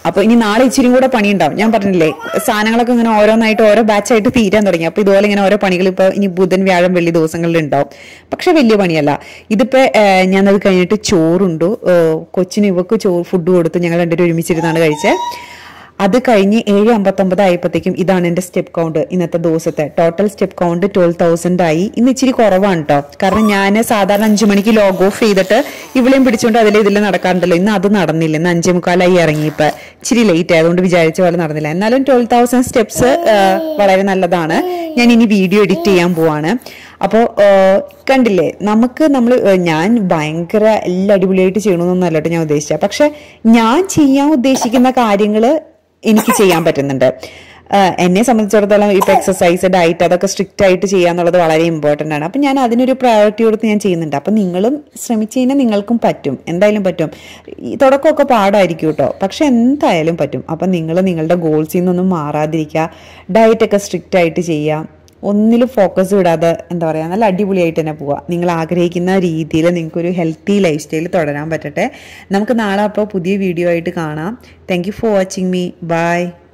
അപ്പൊ ഇനി നാളെ ഇച്ചിരി കൂടെ പണിയുണ്ടാവും ഞാൻ പറഞ്ഞില്ലേ സാധനങ്ങളൊക്കെ ഇങ്ങനെ ഓരോന്നായിട്ട് ഓരോ ബാച്ചായിട്ട് തീരാൻ തുടങ്ങി അപ്പൊ ഇതുപോലെ ഇങ്ങനെ ഓരോ പണികൾ ഇപ്പൊ ഇനി ബുധൻ വ്യാഴം വെള്ളി ദിവസങ്ങളിൽ ഉണ്ടാവും പക്ഷെ വലിയ പണിയല്ല ഇതിപ്പോ ഏഹ്, ഞാനത് കഴിഞ്ഞിട്ട് ചോറുണ്ടു ഏഹ്, കൊച്ചിന് ഇവക്ക് ചോറ് ഫുഡ് കൊടുത്തു ഞങ്ങൾ രണ്ടുപേരും ഒരുമിച്ചിരുന്നാണ് കഴിച്ചത് അത് കഴിഞ്ഞ് ഏഴ് അമ്പത്തൊമ്പത് ആയപ്പോഴത്തേക്കും ഇതാണ് എന്റെ സ്റ്റെപ്പ് കൗണ്ട് ഇന്നത്തെ ദിവസത്തെ total step count twelve thousand ആയി ഇന്ന് ഇച്ചിരി കുറവാണ് കേട്ടോ കാരണം ഞാൻ സാധാരണ അഞ്ചു മണിക്ക് ലോഗ് ഓഫ് ചെയ്തിട്ട് ഇവിടെയും പിടിച്ചുകൊണ്ട് അതിലെ ഇതിൽ നടക്കാറുണ്ടല്ലോ ഇന്ന് അത് നടന്നില്ല ഇന്ന് അഞ്ചേ മുക്കാലായി ഇറങ്ങിയപ്പോ ഇച്ചിരി ലേറ്റ് ആയതുകൊണ്ട് വിചാരിച്ച പോലെ നടന്നില്ല എന്നാലും ട്വൽവ് തൗസൻഡ് സ്റ്റെപ്സ് വളരെ നല്ലതാണ് ഞാൻ ഇനി വീഡിയോ എഡിറ്റ് ചെയ്യാൻ പോവാണ് അപ്പോൾ കണ്ടില്ലേ നമുക്ക് നമ്മൾ ഞാൻ ഭയങ്കര എല്ലാം അടിപൊളിയായിട്ട് ചെയ്യണമെന്നൊന്നും അല്ലോട്ടോ ഞാൻ ഉദ്ദേശിച്ചത് പക്ഷെ ഞാൻ ചെയ്യാൻ ഉദ്ദേശിക്കുന്ന കാര്യങ്ങൾ എനിക്ക് ചെയ്യാൻ പറ്റുന്നുണ്ട് ആഹ് എന്നെ സംബന്ധിച്ചിടത്തോളം ഇപ്പൊ എക്സസൈസ് ഡയറ്റ് അതൊക്കെ സ്ട്രിക്റ്റ് ആയിട്ട് ചെയ്യാന്നുള്ളത് വളരെ ഇമ്പോർട്ടന്റ് ആണ് അപ്പൊ ഞാൻ അതിനൊരു പ്രയോറിറ്റി കൊടുത്ത് ഞാൻ ചെയ്യുന്നുണ്ട് അപ്പൊ നിങ്ങളും ശ്രമിച്ചു കഴിഞ്ഞാൽ നിങ്ങൾക്കും പറ്റും എന്തായാലും പറ്റും ഈ തുടക്കമൊക്കെ പാടായിരിക്കും കേട്ടോ പക്ഷെ എന്തായാലും പറ്റും അപ്പൊ നിങ്ങൾ നിങ്ങളുടെ ഗോൾസിൽ നിന്നൊന്നും മാറാതിരിക്കുക ഡയറ്റ് ഒക്കെ സ്ട്രിക്റ്റ് ആയിട്ട് ചെയ്യുക ഒന്നിലും ഫോക്കസ് വിടാതെ എന്താ പറയുക നല്ല അടിപൊളിയായിട്ട് തന്നെ പോവുക നിങ്ങൾ ആഗ്രഹിക്കുന്ന രീതിയിൽ നിങ്ങൾക്കൊരു ഹെൽത്തി ലൈഫ് സ്റ്റൈൽ തുടരാൻ പറ്റട്ടെ നമുക്ക് നാളെ അപ്പോൾ പുതിയ വീഡിയോ ആയിട്ട് കാണാം thank you for watching me by